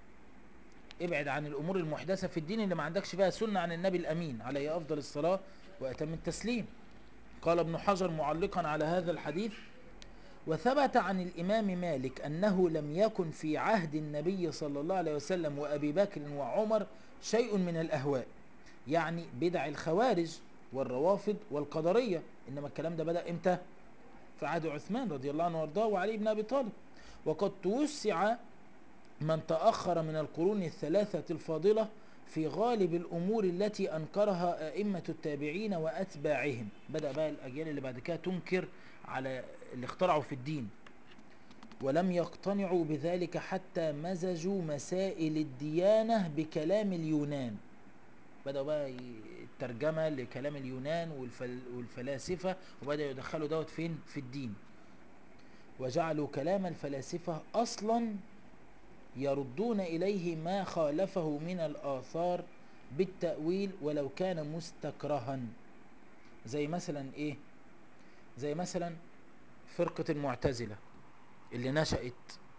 ابعد عن الأمور المحدثة في الدين اللي ما عندكش فيها سنة عن النبي الأمين عليه أفضل الصلاة وأتم التسليم قال ابن حجر معلقا على هذا الحديث وثبت عن الإمام مالك أنه لم يكن في عهد النبي صلى الله عليه وسلم وأبي بكر وعمر شيء من الأهواء يعني بدع الخوارج والروافض والقدرية إنما الكلام ده بدأ إمتى في عهد عثمان رضي الله عنه وارضاه وعلي بن أبي طالب وقد توسع من تأخر من القرون الثلاثة الفاضلة في غالب الأمور التي أنكرها أئمة التابعين وأتباعهم بدأ بقى الأجيال اللي بعد كده تنكر على اللي اخترعوا في الدين ولم يقتنعوا بذلك حتى مزجوا مسائل الديانة بكلام اليونان بدأوا بقى الترجمة لكلام اليونان والفل والفلاسفة وبدأوا يدخلوا دوت فين في الدين وجعلوا كلام الفلاسفة أصلا يردون إليه ما خالفه من الآثار بالتأويل ولو كان مستكرها زي مثلا إيه زي مثلا فرقة المعتزلة اللي نشأت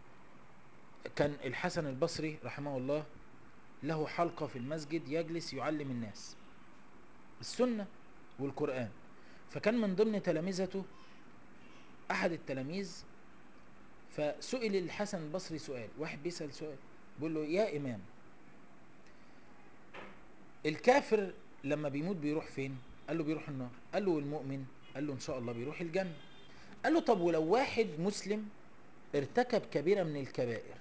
كان الحسن البصري رحمه الله له حلقة في المسجد يجلس يعلم الناس السنة والقرآن فكان من ضمن تلامذته احد التلاميذ فسئل الحسن البصري سؤال واحد بيسأل سؤال بيقول له يا امام الكافر لما بيموت بيروح فين قال له بيروح النار قال له والمؤمن قال له ان شاء الله بيروح الجنة قال له طب ولو واحد مسلم ارتكب كبيرة من الكبائر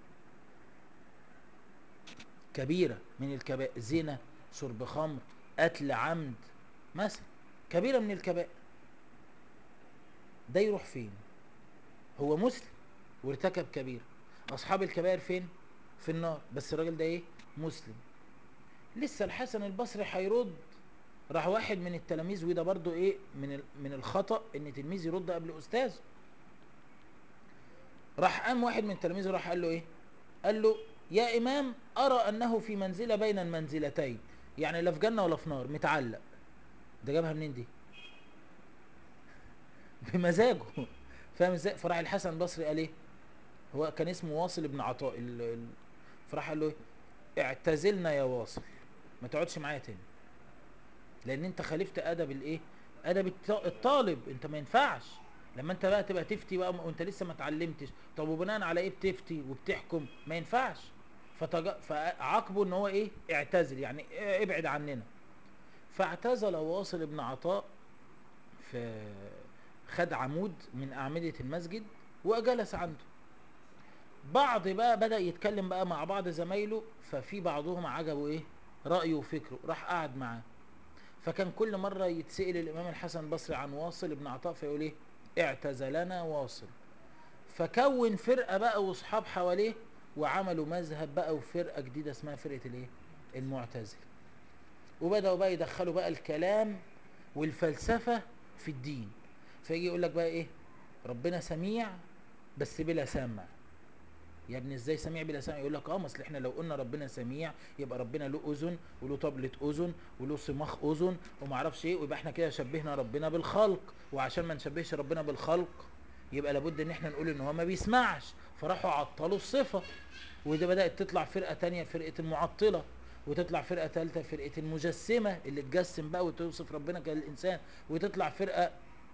كبيرة من الكبائر زنا شرب خمر قتل عمد مثلا كبيرة من الكبائر ده يروح فين هو مسلم وارتكب كبيرة اصحاب الكبائر فين في النار بس الراجل ده ايه مسلم لسه الحسن البصري هيرد راح واحد من التلاميذ وده برضو ايه من ال- من الخطأ ان تلميذ يرد قبل استاذه راح قام واحد من التلاميذ راح قال له ايه قال له يا امام ارى انه في منزلة بين المنزلتين يعني لا في جنة ولا في نار متعلق ده جابها منين دي بمزاجه فاهم ازاي فراح الحسن البصري قال ايه هو كان اسمه واصل بن عطاء ال... ال... فراح قال له ايه اعتزلنا يا واصل ما تقعدش معايا تاني لان انت خالفت ادب الايه ادب الط- الطالب انت ما ينفعش لما انت بقى تبقى تفتي بقى وانت لسه ما اتعلمتش طب وبناء على ايه بتفتي وبتحكم ما ينفعش فتج... فعاقبه ان هو ايه اعتزل يعني اه ابعد عننا فاعتزل واصل بن عطاء في خد عمود من اعمدة المسجد وجلس عنده بعض بقى بدأ يتكلم بقى مع بعض زمايله ففي بعضهم عجبه ايه رأيه وفكره راح قعد معاه فكان كل مرة يتسأل الإمام الحسن البصري عن واصل بن عطاء فيقول ايه اعتزلنا واصل فكون فرقة بقى واصحاب حواليه وعملوا مذهب بقى وفرقة جديدة اسمها فرقة الايه المعتزلة وبدأوا بقى يدخلوا بقى الكلام والفلسفة في الدين فيجي يقول لك بقى ايه ربنا سميع بس بلا سمع يا ابني ازاي سميع بلا سمع يقول لك اه ما اصل احنا لو قلنا ربنا سميع يبقى ربنا له اذن وله طبلة اذن وله صماخ اذن وما اعرفش ايه ويبقى احنا كده شبهنا ربنا بالخلق وعشان ما نشبهش ربنا بالخلق يبقى لابد ان احنا نقول ان هو ما بيسمعش فراحوا عطلوا الصفة وده بدأت تطلع فرقة تانية فرقة المعطلة وتطلع فرقة ثالثة فرقة المجسمة اللي تجسم بقى وتوصف ربنا كالإنسان وتطلع فرقة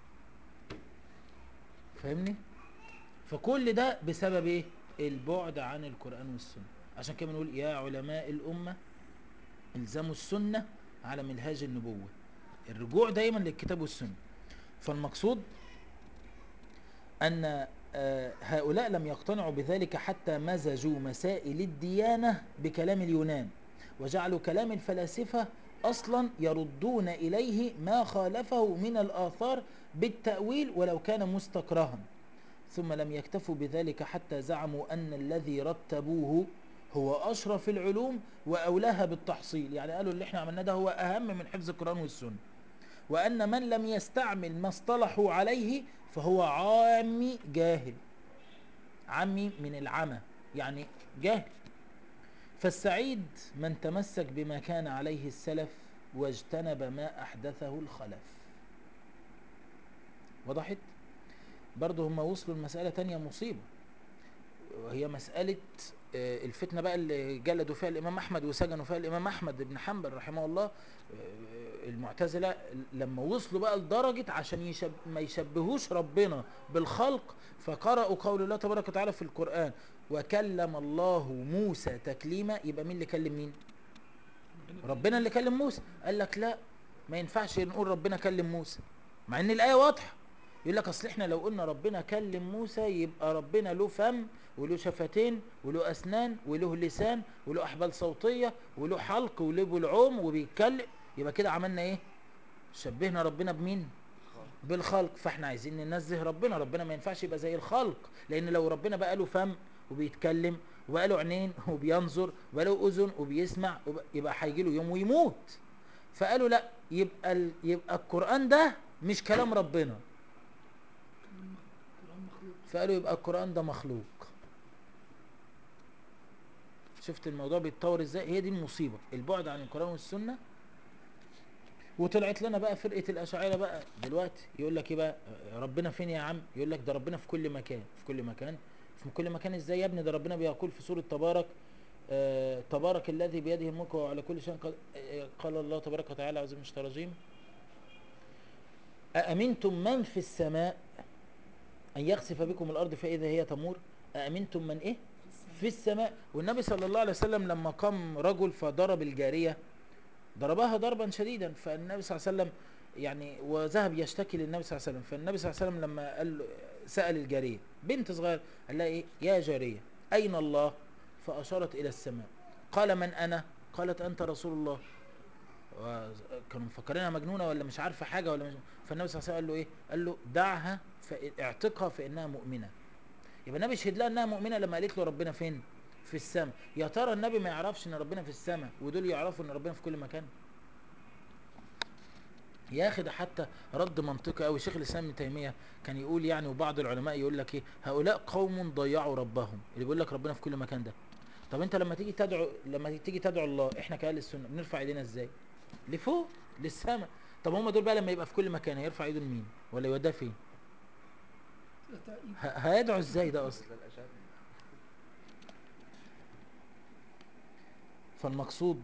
فاهمني؟ فكل ده بسبب ايه البعد عن القرآن والسنة عشان كده بنقول يا علماء الأمة الزموا السنة على منهاج النبوة الرجوع دايما للكتاب والسنة فالمقصود أن آه، هؤلاء لم يقتنعوا بذلك حتى مزجوا مسائل الديانة بكلام اليونان وجعلوا كلام الفلاسفة أصلا يردون إليه ما خالفه من الآثار بالتأويل ولو كان مستكرها ثم لم يكتفوا بذلك حتى زعموا أن الذي رتبوه هو أشرف العلوم وأولاها بالتحصيل يعني قالوا اللي احنا عملناه ده هو أهم من حفظ القرآن والسنة وأن من لم يستعمل ما اصطلحوا عليه فهو عامي جاهل عمي من العمى يعني جاهل فالسعيد من تمسك بما كان عليه السلف واجتنب ما أحدثه الخلف وضحت؟ برضه هم وصلوا لمسألة تانية مصيبة وهي مسألة آه، الفتنة بقى اللي جلدوا فيها الإمام أحمد وسجنوا فيها الإمام أحمد بن حنبل رحمه الله آه، المعتزلة لما وصلوا بقى لدرجة عشان يشب ما يشبهوش ربنا بالخلق فقرأوا قول الله تبارك وتعالى في القرآن وكلم الله موسى تكليما يبقى مين اللي كلم مين ربنا اللي كلم موسى قال لك لا ما ينفعش نقول ربنا كلم موسى مع ان الايه واضحه يقول لك اصل احنا لو قلنا ربنا كلم موسى يبقى ربنا له فم وله شفتين وله اسنان وله لسان وله احبال صوتيه وله حلق وله بالعوم وبيتكلم يبقى كده عملنا ايه شبهنا ربنا بمين بالخلق فاحنا عايزين ننزه ربنا ربنا ما ينفعش يبقى زي الخلق لان لو ربنا بقى له فم وبيتكلم وبقى له عينين وبينظر وبقى له اذن وبيسمع وب- يبقى هيجي له يوم ويموت فقالوا لا يبقى ال... يبقى القران ده مش كلام ربنا القرآن مخلوق فقالوا يبقى القرآن ده مخلوق شفت الموضوع بيتطور ازاي هي دي المصيبة البعد عن القرآن والسنة وطلعت لنا بقى فرقة الأشاعرة بقى دلوقتي يقول لك ايه بقى ربنا فين يا عم يقول لك ده ربنا في كل مكان في كل مكان في كل مكان ازاي يا ابني ده ربنا بيقول في سورة تبارك آه تبارك الذي بيده الملك وهو على كل شيء قد- آه، قال الله تبارك وتعالى عز مش ترجيم أأمنتم من في السماء أن يخسف بكم الأرض فإذا هي تمور أأمنتم من إيه في السماء والنبي صلى الله عليه وسلم لما قام رجل فضرب الجارية ضربها ضربا شديدا فالنبي صلى الله عليه وسلم يعني وذهب يشتكي للنبي صلى الله عليه وسلم فالنبي صلى الله عليه وسلم لما قال له سأل الجارية بنت صغيرة قال لها إيه يا جارية أين الله فأشارت إلى السماء قال من أنا قالت أنت رسول الله كانوا مفكرينها مجنونه ولا مش عارفه حاجه ولا مش فالنبي صلى الله عليه وسلم قال له ايه قال له دعها اعتقها فانها مؤمنه يبقى النبي شهد لها انها مؤمنه لما قالت له ربنا فين في السماء يا ترى النبي ما يعرفش ان ربنا في السماء ودول يعرفوا ان ربنا في كل مكان يا اخي ده حتى رد منطقي قوي شيخ الاسلام ابن تيميه كان يقول يعني وبعض العلماء يقول لك ايه هؤلاء قوم ضيعوا ربهم اللي بيقول لك ربنا في كل مكان ده طب انت لما تيجي تدعو لما تيجي تدعو الله احنا كاهل السنه بنرفع ايدينا ازاي لفوق للسماء طب هم دول بقى لما يبقى في كل مكان هيرفع ايده لمين ولا يوديها فين ه- هيدعو ازاي ده اصلا فالمقصود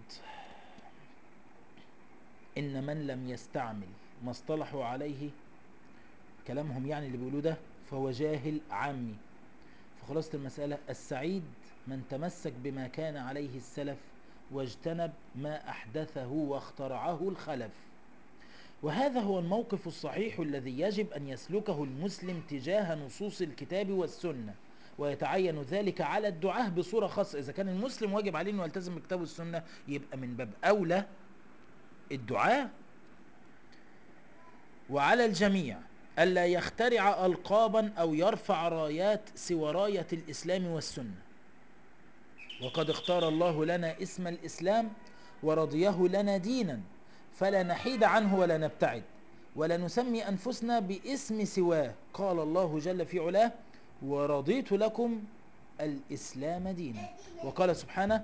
ان من لم يستعمل ما اصطلحوا عليه كلامهم يعني اللي بيقولوه ده فهو جاهل عامي فخلاصة المسألة السعيد من تمسك بما كان عليه السلف واجتنب ما أحدثه واخترعه الخلف وهذا هو الموقف الصحيح الذي يجب أن يسلكه المسلم تجاه نصوص الكتاب والسنة ويتعين ذلك على الدعاة بصورة خاصة إذا كان المسلم واجب عليه أنه يلتزم بالكتاب والسنة يبقى من باب أولى الدعاء وعلى الجميع ألا يخترع ألقابا أو يرفع رايات سوى راية الإسلام والسنة وقد اختار الله لنا اسم الإسلام ورضيه لنا دينا فلا نحيد عنه ولا نبتعد ولا نسمي أنفسنا باسم سواه قال الله جل في علاه ورضيت لكم الإسلام دينا وقال سبحانه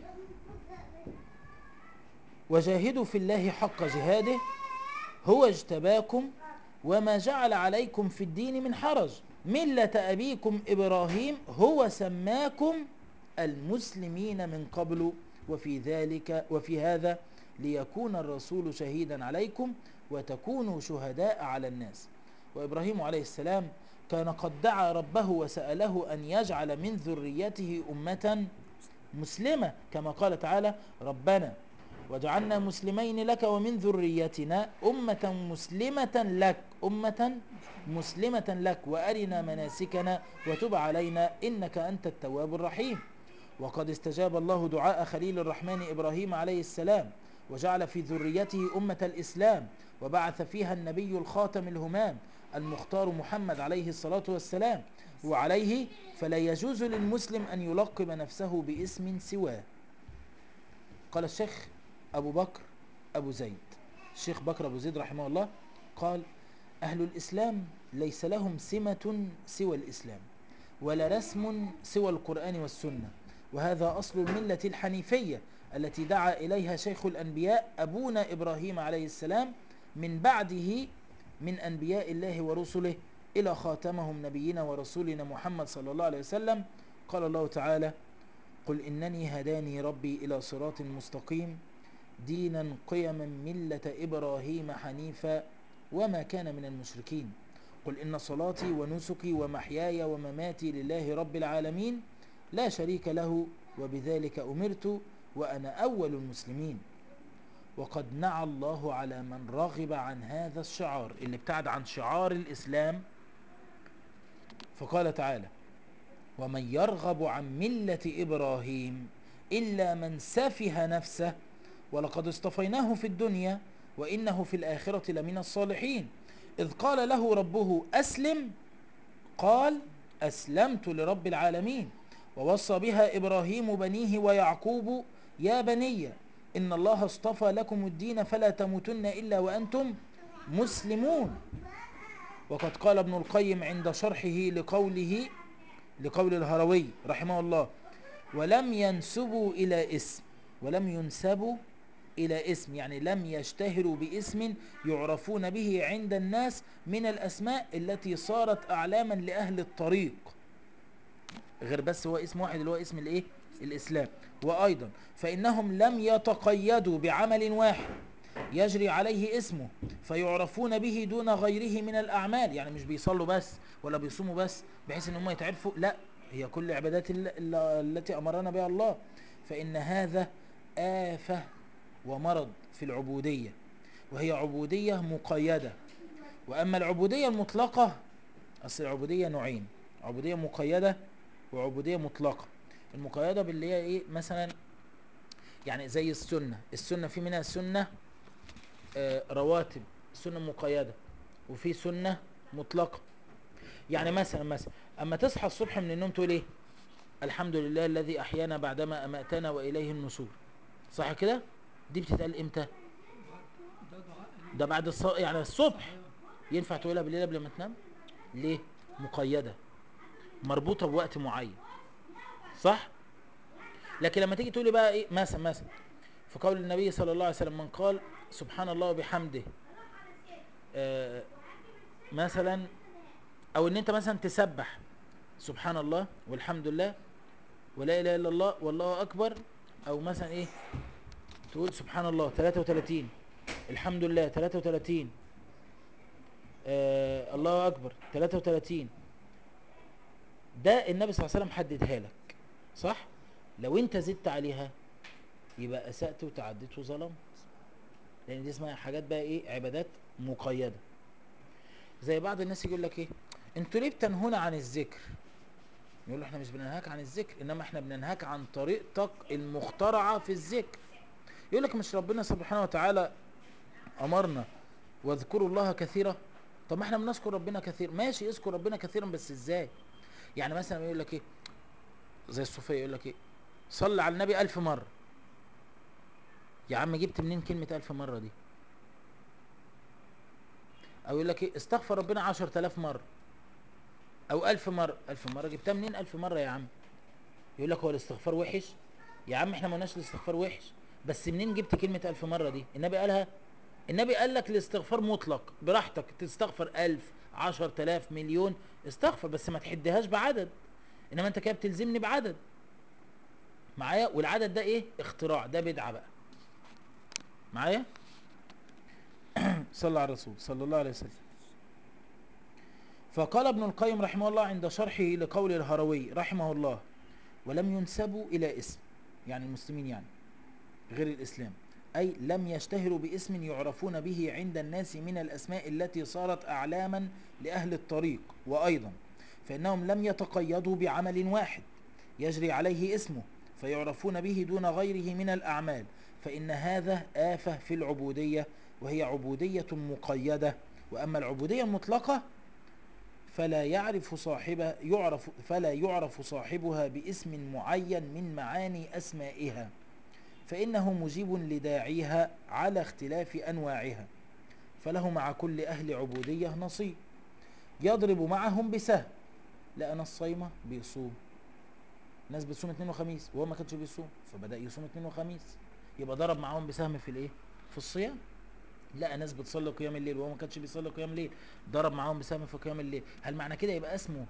وجاهدوا في الله حق جهاده هو اجتباكم وما جعل عليكم في الدين من حرج ملة أبيكم إبراهيم هو سماكم المسلمين من قبل وفي ذلك وفي هذا ليكون الرسول شهيدا عليكم وتكونوا شهداء على الناس وإبراهيم عليه السلام كان قد دعا ربه وسأله أن يجعل من ذريته أمة مسلمة كما قال تعالى ربنا وجعلنا مسلمين لك ومن ذريتنا أمة مسلمة لك أمة مسلمة لك وأرنا مناسكنا وتب علينا إنك أنت التواب الرحيم وقد استجاب الله دعاء خليل الرحمن إبراهيم عليه السلام وجعل في ذريته أمة الإسلام وبعث فيها النبي الخاتم الهمام المختار محمد عليه الصلاة والسلام وعليه فلا يجوز للمسلم أن يلقب نفسه باسم سواه قال الشيخ أبو بكر أبو زيد الشيخ بكر أبو زيد رحمه الله قال أهل الإسلام ليس لهم سمة سوى الإسلام ولا رسم سوى القرآن والسنة وهذا أصل الملة الحنيفية التي دعا إليها شيخ الأنبياء أبونا إبراهيم عليه السلام من بعده من أنبياء الله ورسله إلى خاتمهم نبينا ورسولنا محمد صلى الله عليه وسلم قال الله تعالى قل إنني هداني ربي إلى صراط مستقيم دينا قيما ملة إبراهيم حنيفا وما كان من المشركين قل إن صلاتي ونسكي ومحياي ومماتي لله رب العالمين لا شريك له وبذلك أمرت وأنا أول المسلمين وقد نعى الله على من رغب عن هذا الشعار اللي ابتعد عن شعار الإسلام فقال تعالى ومن يرغب عن ملة إبراهيم إلا من سفه نفسه ولقد اصطفيناه في الدنيا وإنه في الآخرة لمن الصالحين إذ قال له ربه أسلم قال أسلمت لرب العالمين ووصى بها إبراهيم بنيه ويعقوب يا بني إن الله اصطفى لكم الدين فلا تموتن إلا وأنتم مسلمون وقد قال ابن القيم عند شرحه لقوله لقول الهروي رحمه الله ولم ينسبوا إلى اسم ولم ينسبوا إلى اسم يعني لم يشتهروا باسم يعرفون به عند الناس من الأسماء التي صارت أعلاما لأهل الطريق غير بس هو اسم واحد اللي هو اسم الايه الإسلام وأيضا فإنهم لم يتقيدوا بعمل واحد يجري عليه اسمه فيعرفون به دون غيره من الأعمال يعني مش بيصلوا بس ولا بيصوموا بس بحيث ان هم يتعرفوا لا هي كل عبادات ال- ال- التي أمرنا بها الله فإن هذا آفة ومرض في العبودية وهي عبودية مقيدة وأما العبودية المطلقة أصل العبودية نوعين عبودية مقيدة وعبودية مطلقة المقيدة باللي هي إيه مثلا يعني زي السنة السنة في منها سنة آه، رواتب سنة مقيدة وفي سنة مطلقة يعني مثلا مثلا اما تصحى الصبح من النوم تقول ايه الحمد لله الذي احيانا بعدما اماتنا واليه النشور صح كده دي بتتقال امتى ده دعاء ده بعد الص... يعني الصبح ينفع تقولها بالليل قبل ما تنام ليه مقيدة مربوطة بوقت معين صح لكن لما تيجي تقولي بقى ايه مثلا مثلا في قول النبي صلى الله عليه وسلم من قال سبحان الله وبحمده آه مثلا او ان انت مثلا تسبح سبحان الله والحمد لله ولا اله الا الله والله اكبر او مثلا ايه تقول سبحان الله 33 الحمد لله 33 آه الله اكبر 33 ده النبي صلى الله عليه وسلم حددها لك صح لو انت زدت عليها يبقى اسأت وتعديت وظلمت لان دي اسمها حاجات بقى ايه عبادات مقيدة زي بعض الناس يقول لك ايه انتوا ليه بتنهونا عن الذكر يقول له احنا مش بننهاك عن الذكر انما احنا بننهاك عن طريقتك المخترعة في الذكر يقول لك مش ربنا سبحانه وتعالى امرنا واذكروا الله كثيرا طب ما احنا بنذكر ربنا كثير ماشي اذكر ربنا كثيرا بس ازاي يعني مثلا يقول لك ايه زي الصوفيه يقول لك ايه صلي على النبي ألف مرة يا عم جبت منين كلمة ألف مرة دي أو يقول لك إيه استغفر ربنا عشر تلاف مرة أو ألف مرة ألف مرة جبتها منين ألف مرة يا عم يقول لك هو الاستغفار وحش يا عم احنا ما قلناش الاستغفار وحش بس منين جبت كلمة ألف مرة دي النبي قالها النبي قال لك الاستغفار مطلق براحتك تستغفر ألف عشر تلاف مليون استغفر بس ما تحدهاش بعدد انما انت كده بتلزمني بعدد معايا والعدد ده ايه اختراع ده بدعة بقى معايا صلى على الرسول صلى الله عليه وسلم فقال ابن القيم رحمه الله عند شرحه لقول الهروي رحمه الله ولم ينسبوا إلى اسم يعني المسلمين يعني غير الإسلام أي لم يشتهروا باسم يعرفون به عند الناس من الأسماء التي صارت أعلاما لأهل الطريق وأيضا فإنهم لم يتقيدوا بعمل واحد يجري عليه اسمه فيعرفون به دون غيره من الأعمال فإن هذا آفة في العبودية وهي عبودية مقيدة وأما العبودية المطلقة فلا يعرف صاحبها يعرف فلا يعرف صاحبها باسم معين من معاني أسمائها فإنه مجيب لداعيها على اختلاف أنواعها فله مع كل أهل عبودية نصيب يضرب معهم بسهم لقى ناس صايمة بيصوم ناس بتصوم اثنين وخميس وهو ما كانش بيصوم فبدأ يصوم اثنين وخميس يبقى ضرب معاهم بسهم في الايه في الصيام لقى ناس بتصلي قيام الليل وهو ما كانش بيصلي قيام الليل ضرب معاهم بسهم في قيام الليل هل معنى كده يبقى اسمه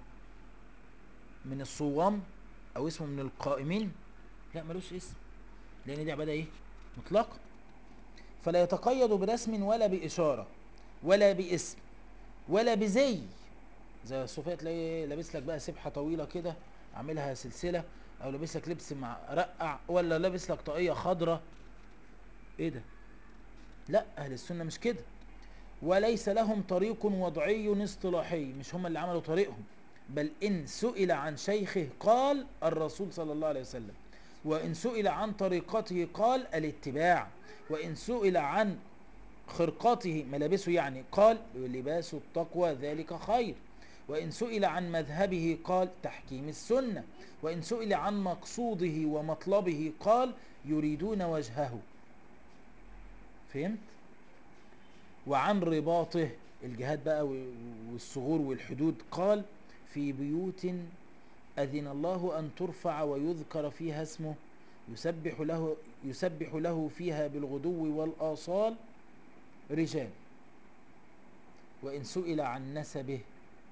من الصوام او اسمه من القائمين لا ملوش اسم لان دي عباده ايه مطلقه فلا يتقيد برسم ولا باشاره ولا باسم ولا بزي زي الصوفيه تلاقي لابس لك بقى سبحه طويله كده عاملها سلسله او لابس لك لبس مع رقع ولا لابس لك طاقيه خضراء ايه ده لا اهل السنه مش كده وليس لهم طريق وضعي اصطلاحي مش هم اللي عملوا طريقهم بل ان سئل عن شيخه قال الرسول صلى الله عليه وسلم وان سئل عن طريقته قال الاتباع وان سئل عن خرقته ملابسه يعني قال لباس التقوى ذلك خير وإن سئل عن مذهبه قال تحكيم السنة وإن سئل عن مقصوده ومطلبه قال يريدون وجهه فهمت؟ وعن رباطه الجهاد بقى والصغور والحدود قال في بيوت أذن الله أن ترفع ويذكر فيها اسمه يسبح له, يسبح له فيها بالغدو والآصال رجال وإن سئل عن نسبه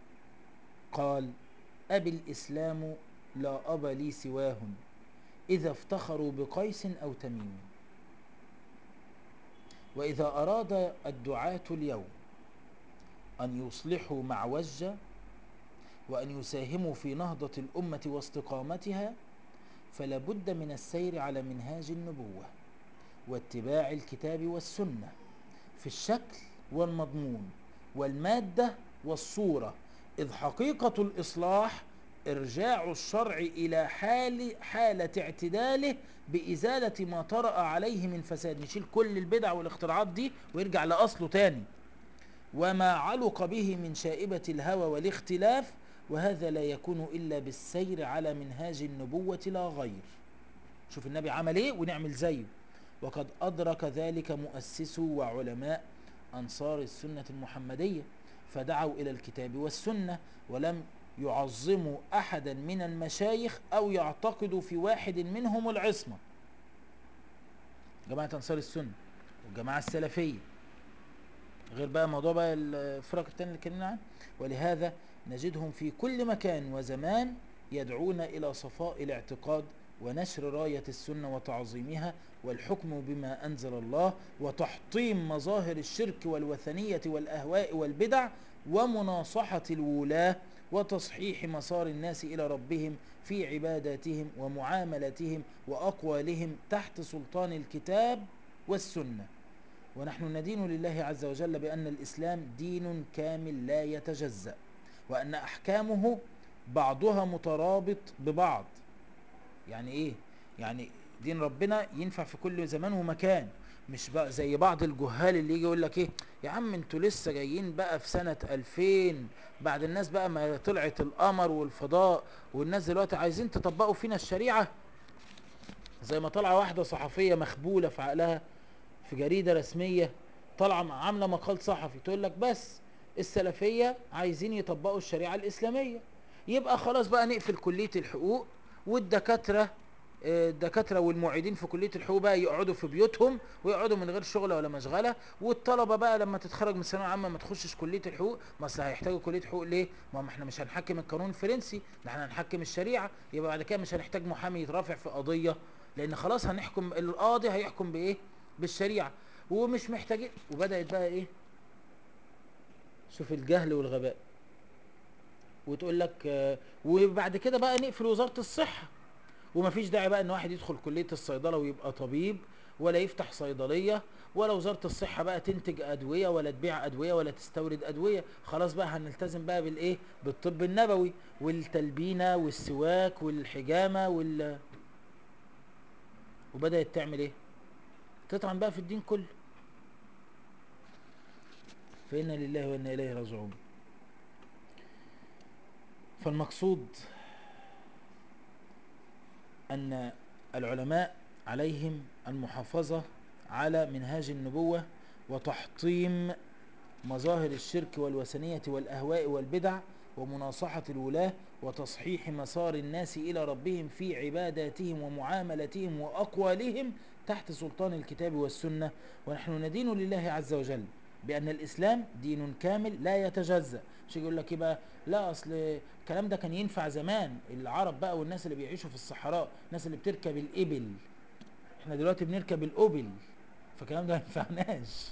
قال أبي الإسلام لا أب لي سواهم إذا افتخروا بقيس أو تميم وإذا أراد الدعاة اليوم أن يصلحوا معوجة وأن يساهموا في نهضة الأمة واستقامتها فلا بد من السير على منهاج النبوة واتباع الكتاب والسنة في الشكل والمضمون والمادة والصورة إذ حقيقة الإصلاح إرجاع الشرع إلى حال حالة اعتداله بإزالة ما طرأ عليه من فساد نشيل كل البدع والاختراعات دي ويرجع لأصله تاني وما علق به من شائبة الهوى والاختلاف وهذا لا يكون إلا بالسير على منهاج النبوة لا غير شوف النبي عمل ايه ونعمل زيه وقد أدرك ذلك مؤسسو وعلماء أنصار السنة المحمدية فدعوا إلى الكتاب والسنة ولم يعظموا أحدا من المشايخ أو يعتقدوا في واحد منهم العصمة جماعة أنصار السنة والجماعة السلفية غير بقى موضوع بقى الفرق التانية اللي اتكلمنا عنه ولهذا نجدهم في كل مكان وزمان يدعون إلى صفاء الاعتقاد ونشر راية السنة وتعظيمها والحكم بما أنزل الله وتحطيم مظاهر الشرك والوثنية والأهواء والبدع ومناصحة الولاة وتصحيح مسار الناس إلى ربهم في عباداتهم ومعاملتهم وأقوالهم تحت سلطان الكتاب والسنة ونحن ندين لله عز وجل بأن الإسلام دين كامل لا يتجزأ وأن أحكامه بعضها مترابط ببعض يعني إيه؟ يعني دين ربنا ينفع في كل زمان ومكان مش بقى زي بعض الجهال اللي يجي يقول لك ايه يا عم انتوا لسه جايين بقى في سنة 2000 بعد الناس بقى ما طلعت القمر والفضاء والناس دلوقتي عايزين تطبقوا فينا الشريعة زي ما طالعه واحدة صحفية مخبولة في عقلها في جريدة رسمية طالعة عاملة مقال صحفي تقول لك بس السلفية عايزين يطبقوا الشريعة الإسلامية يبقى خلاص بقى نقفل كلية الحقوق والدكاترة الدكاترة والمعيدين في كلية الحقوق بقى يقعدوا في بيوتهم ويقعدوا من غير شغل ولا مشغلة والطلبة بقى لما تتخرج من الثانوية العامة ما تخشش كلية الحقوق ما اصل هيحتاجوا كلية حقوق ليه؟ ما احنا مش هنحكم القانون الفرنسي ده احنا هنحكم الشريعة يبقى بعد كده مش هنحتاج محامي يترافع في قضية لأن خلاص هنحكم القاضي هيحكم بإيه؟ بالشريعة ومش محتاجين وبدأت بقى إيه؟ شوف الجهل والغباء وتقول لك آه وبعد كده بقى نقفل وزارة الصحة ومفيش داعي بقى ان واحد يدخل كلية الصيدلة ويبقى طبيب ولا يفتح صيدلية ولا وزارة الصحة بقى تنتج ادوية ولا تبيع ادوية ولا تستورد ادوية خلاص بقى هنلتزم بقى بالايه بالطب النبوي والتلبينة والسواك والحجامة وال وبدأت تعمل ايه تطعن بقى في الدين كله فإنا لله وإنا إليه راجعون فالمقصود أن العلماء عليهم المحافظة على منهاج النبوة وتحطيم مظاهر الشرك والوثنية والأهواء والبدع ومناصحة الولاة وتصحيح مسار الناس إلى ربهم في عباداتهم ومعاملتهم وأقوالهم تحت سلطان الكتاب والسنة ونحن ندين لله عز وجل بأن الإسلام دين كامل لا يتجزأ مش يقول لك بقى لا أصل الكلام ده كان ينفع زمان العرب بقى والناس اللي بيعيشوا في الصحراء الناس اللي بتركب الإبل احنا دلوقتي بنركب الأبل فالكلام ده ما ينفعناش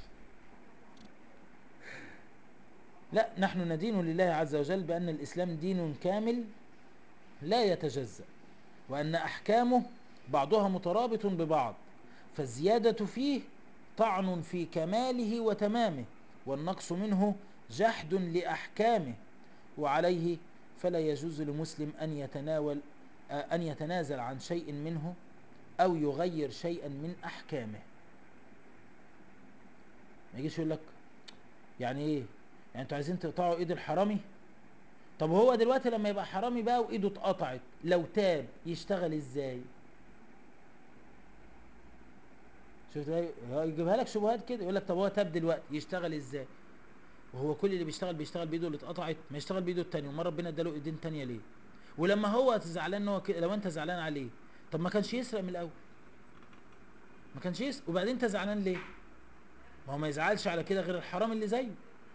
لا نحن ندين لله عز وجل بأن الإسلام دين كامل لا يتجزأ وأن أحكامه بعضها مترابط ببعض فالزيادة فيه طعن في كماله وتمامه والنقص منه جحد لأحكامه وعليه فلا يجوز لمسلم أن يتناول أن يتنازل عن شيء منه أو يغير شيئا من أحكامه ما يجيش يقول لك يعني إيه يعني أنتوا عايزين تقطعوا إيد الحرامي طب هو دلوقتي لما يبقى حرامي بقى وإيده اتقطعت لو تاب يشتغل إزاي شفت يجيبها لك شبهات كده يقول لك طب هو تاب دلوقتي يشتغل ازاي وهو كل اللي بيشتغل بيشتغل بايده اللي اتقطعت ما يشتغل بايده التانية وما ربنا اداله ايدين تانية ليه ولما هو زعلان ان هو كده لو انت زعلان عليه طب ما كانش يسرق من الاول ما كانش يسرق وبعدين انت زعلان ليه ما هو ما يزعلش على كده غير الحرام اللي زيه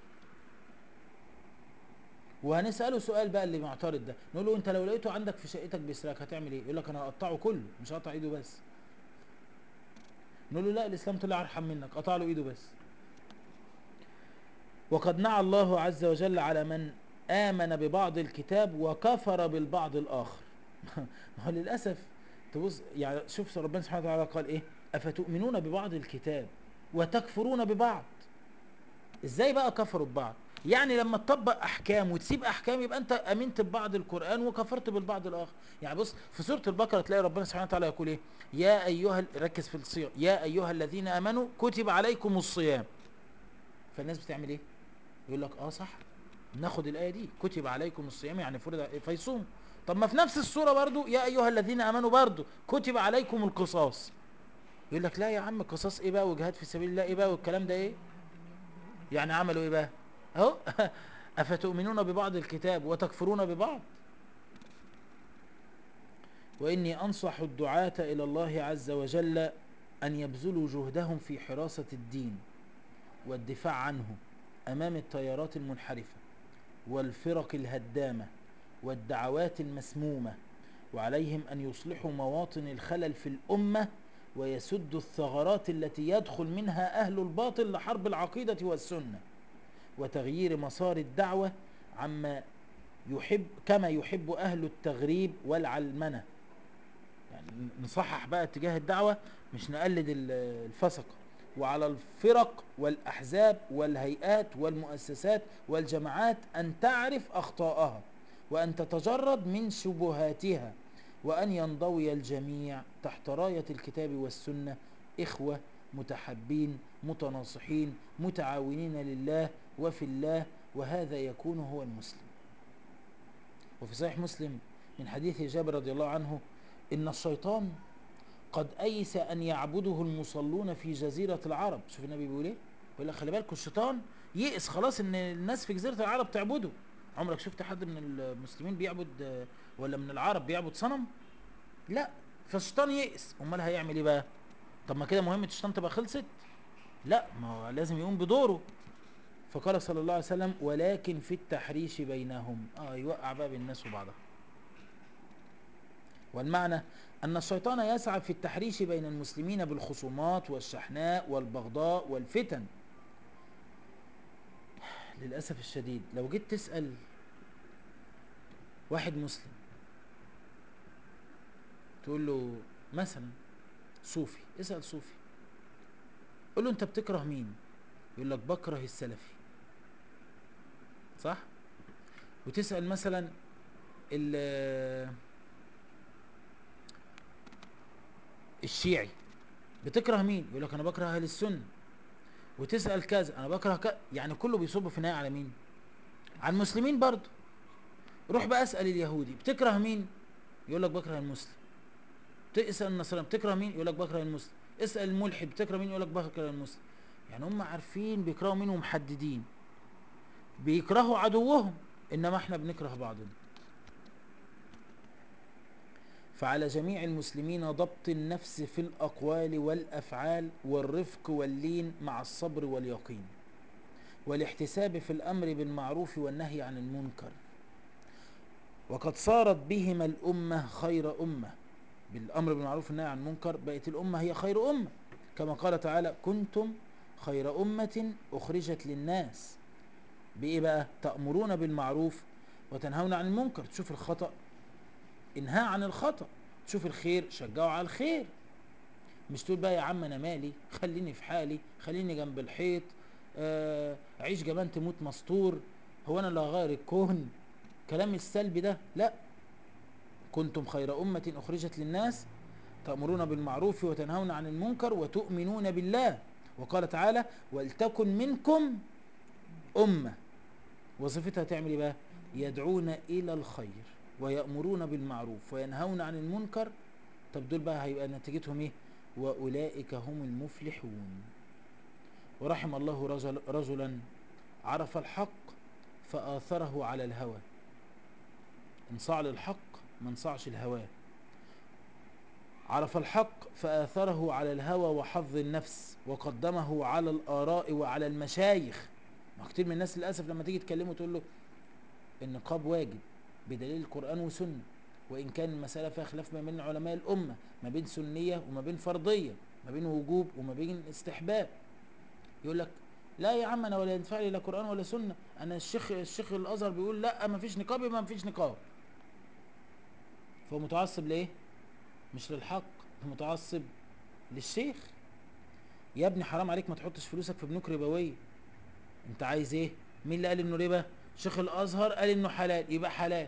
وهنساله سؤال بقى اللي معترض ده نقول له انت لو لقيته عندك في شقتك بيسرقك هتعمل ايه يقول لك انا هقطعه كله مش هقطع ايده بس نقول له لا الاسلام طلع ارحم منك قطع له ايده بس وقد نعى الله عز وجل على من آمن ببعض الكتاب وكفر بالبعض الآخر هو للأسف تبص يعني شوف ربنا سبحانه وتعالى قال إيه أفتؤمنون ببعض الكتاب وتكفرون ببعض إزاي بقى كفروا ببعض يعني لما تطبق أحكام وتسيب أحكام يبقى أنت أمنت ببعض القرآن وكفرت بالبعض الآخر يعني بص في سورة البقرة تلاقي ربنا سبحانه وتعالى يقول إيه يا أيها ركز في الصيام يا أيها الذين آمنوا كتب عليكم الصيام فالناس بتعمل إيه يقول لك اه صح ناخد الايه دي كتب عليكم الصيام يعني فرض فيصوم طب ما في نفس السوره برضو يا ايها الذين امنوا برضو كتب عليكم القصاص يقول لك لا يا عم قصاص ايه بقى وجهاد في سبيل الله ايه بقى والكلام ده ايه يعني عملوا ايه بقى اهو افتؤمنون ببعض الكتاب وتكفرون ببعض واني انصح الدعاة الى الله عز وجل ان يبذلوا جهدهم في حراسة الدين والدفاع عنه امام التيارات المنحرفة والفرق الهدامة والدعوات المسمومة وعليهم ان يصلحوا مواطن الخلل في الامة ويسدوا الثغرات التي يدخل منها اهل الباطل لحرب العقيدة والسنة وتغيير مسار الدعوة عما يحب كما يحب اهل التغريب والعلمنة يعني نصحح بقى اتجاه الدعوة مش نقلد ال- الفسقة وعلى الفرق والأحزاب والهيئات والمؤسسات والجماعات أن تعرف أخطاءها وأن تتجرد من شبهاتها وأن ينضوي الجميع تحت راية الكتاب والسنة إخوة متحبين متناصحين متعاونين لله وفي الله وهذا يكون هو المسلم وفي صحيح مسلم من حديث جابر رضي الله عنه إن الشيطان قد أيس أن يعبده المصلون في جزيرة العرب شوف النبي بيقول إيه بيقول لك خلي بالكوا الشيطان يئس خلاص إن الناس في جزيرة العرب تعبده عمرك شفت حد من المسلمين بيعبد ولا من العرب بيعبد صنم لا فالشيطان يئس امال هيعمل ايه بقى طب ما كده مهمة الشيطان تبقى خلصت لا ما هو لازم يقوم بدوره فقال صلى الله عليه وسلم ولكن في التحريش بينهم اه يوقع بقى بين الناس وبعضها والمعنى أن الشيطان يسعى في التحريش بين المسلمين بالخصومات والشحناء والبغضاء والفتن للأسف الشديد لو جيت تسأل واحد مسلم تقول له مثلا صوفي اسأل صوفي قول له انت بتكره مين يقول لك بكره السلفي صح وتسأل مثلا ال الشيعي بتكره مين يقول لك انا بكره اهل السنه وتسال كذا انا بكره كذا يعني كله بيصب في النهايه على مين على المسلمين برضه روح بقى اسال اليهودي بتكره مين يقول لك بكره المسلم تسال النصراني بتكره مين يقول لك بكره المسلم اسال الملحد بتكره مين يقول لك بكره المسلم يعني هم عارفين بيكرهوا مين ومحددين بيكرهوا عدوهم انما احنا بنكره بعضنا فعلى جميع المسلمين ضبط النفس في الأقوال والأفعال والرفق واللين مع الصبر واليقين والاحتساب في الأمر بالمعروف والنهي عن المنكر وقد صارت بهما الأمة خير أمة بالأمر بالمعروف والنهي عن المنكر بقت الأمة هي خير أمة كما قال تعالى كنتم خير أمة أخرجت للناس بإيه بقى تأمرون بالمعروف وتنهون عن المنكر تشوف الخطأ انهاء عن الخطأ تشوف الخير شجعه على الخير مش تقول بقى يا عم انا مالي خليني في حالي خليني جنب الحيط آه عيش جبان تموت مستور هو انا اللي هغير الكون كلام السلبي ده لا كنتم خير أمة أخرجت للناس تأمرون بالمعروف وتنهون عن المنكر وتؤمنون بالله وقال تعالى ولتكن منكم أمة وظيفتها تعمل ايه بقى يدعون إلى الخير ويأمرون بالمعروف وينهون عن المنكر طب دول بقى هيبقى نتيجتهم ايه وأولئك هم المفلحون ورحم الله رجل رجلا عرف الحق فآثره على الهوى انصاع للحق ما انصعش الهوى عرف الحق فآثره على الهوى وحظ النفس وقدمه على الآراء وعلى المشايخ ما كتير من الناس للأسف لما تيجي تكلمه تقول له النقاب واجب بدليل القرآن وسنة وإن كان المسألة فيها خلاف ما بين علماء الأمة ما بين سنية وما بين فرضية ما بين وجوب وما بين استحباب يقول لك لا يا عم انا ولا ينفع لي لا قران ولا سنه انا الشيخ الشيخ الازهر بيقول لا ما فيش نقاب يبقى ما فيش نقاب فهو متعصب ليه مش للحق هو متعصب للشيخ يا ابني حرام عليك ما تحطش فلوسك في بنوك ربويه انت عايز ايه مين اللي قال انه ربا شيخ الازهر قال انه حلال يبقى حلال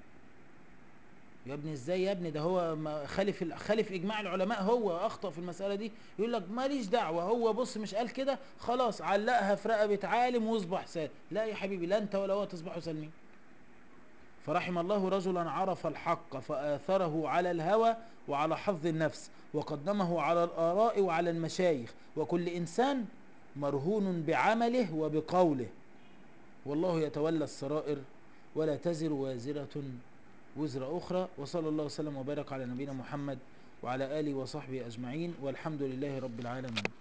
يا ابني ازاي يا ابني ده هو ما- خالف ال- خالف اجماع العلماء هو اخطا في المساله دي يقول لك ماليش دعوه هو بص مش قال كده خلاص علقها في رقبه عالم واصبح سالم لا يا حبيبي لا انت ولا هو تصبحوا سالمين فرحم الله رجلا عرف الحق فآثره على الهوى وعلى حظ النفس وقدمه على الآراء وعلى المشايخ وكل إنسان مرهون بعمله وبقوله والله يتولى السرائر ولا تزر وازرة وزر أخرى وصلى الله وسلم وبارك على نبينا محمد وعلى آله وصحبه أجمعين والحمد لله رب العالمين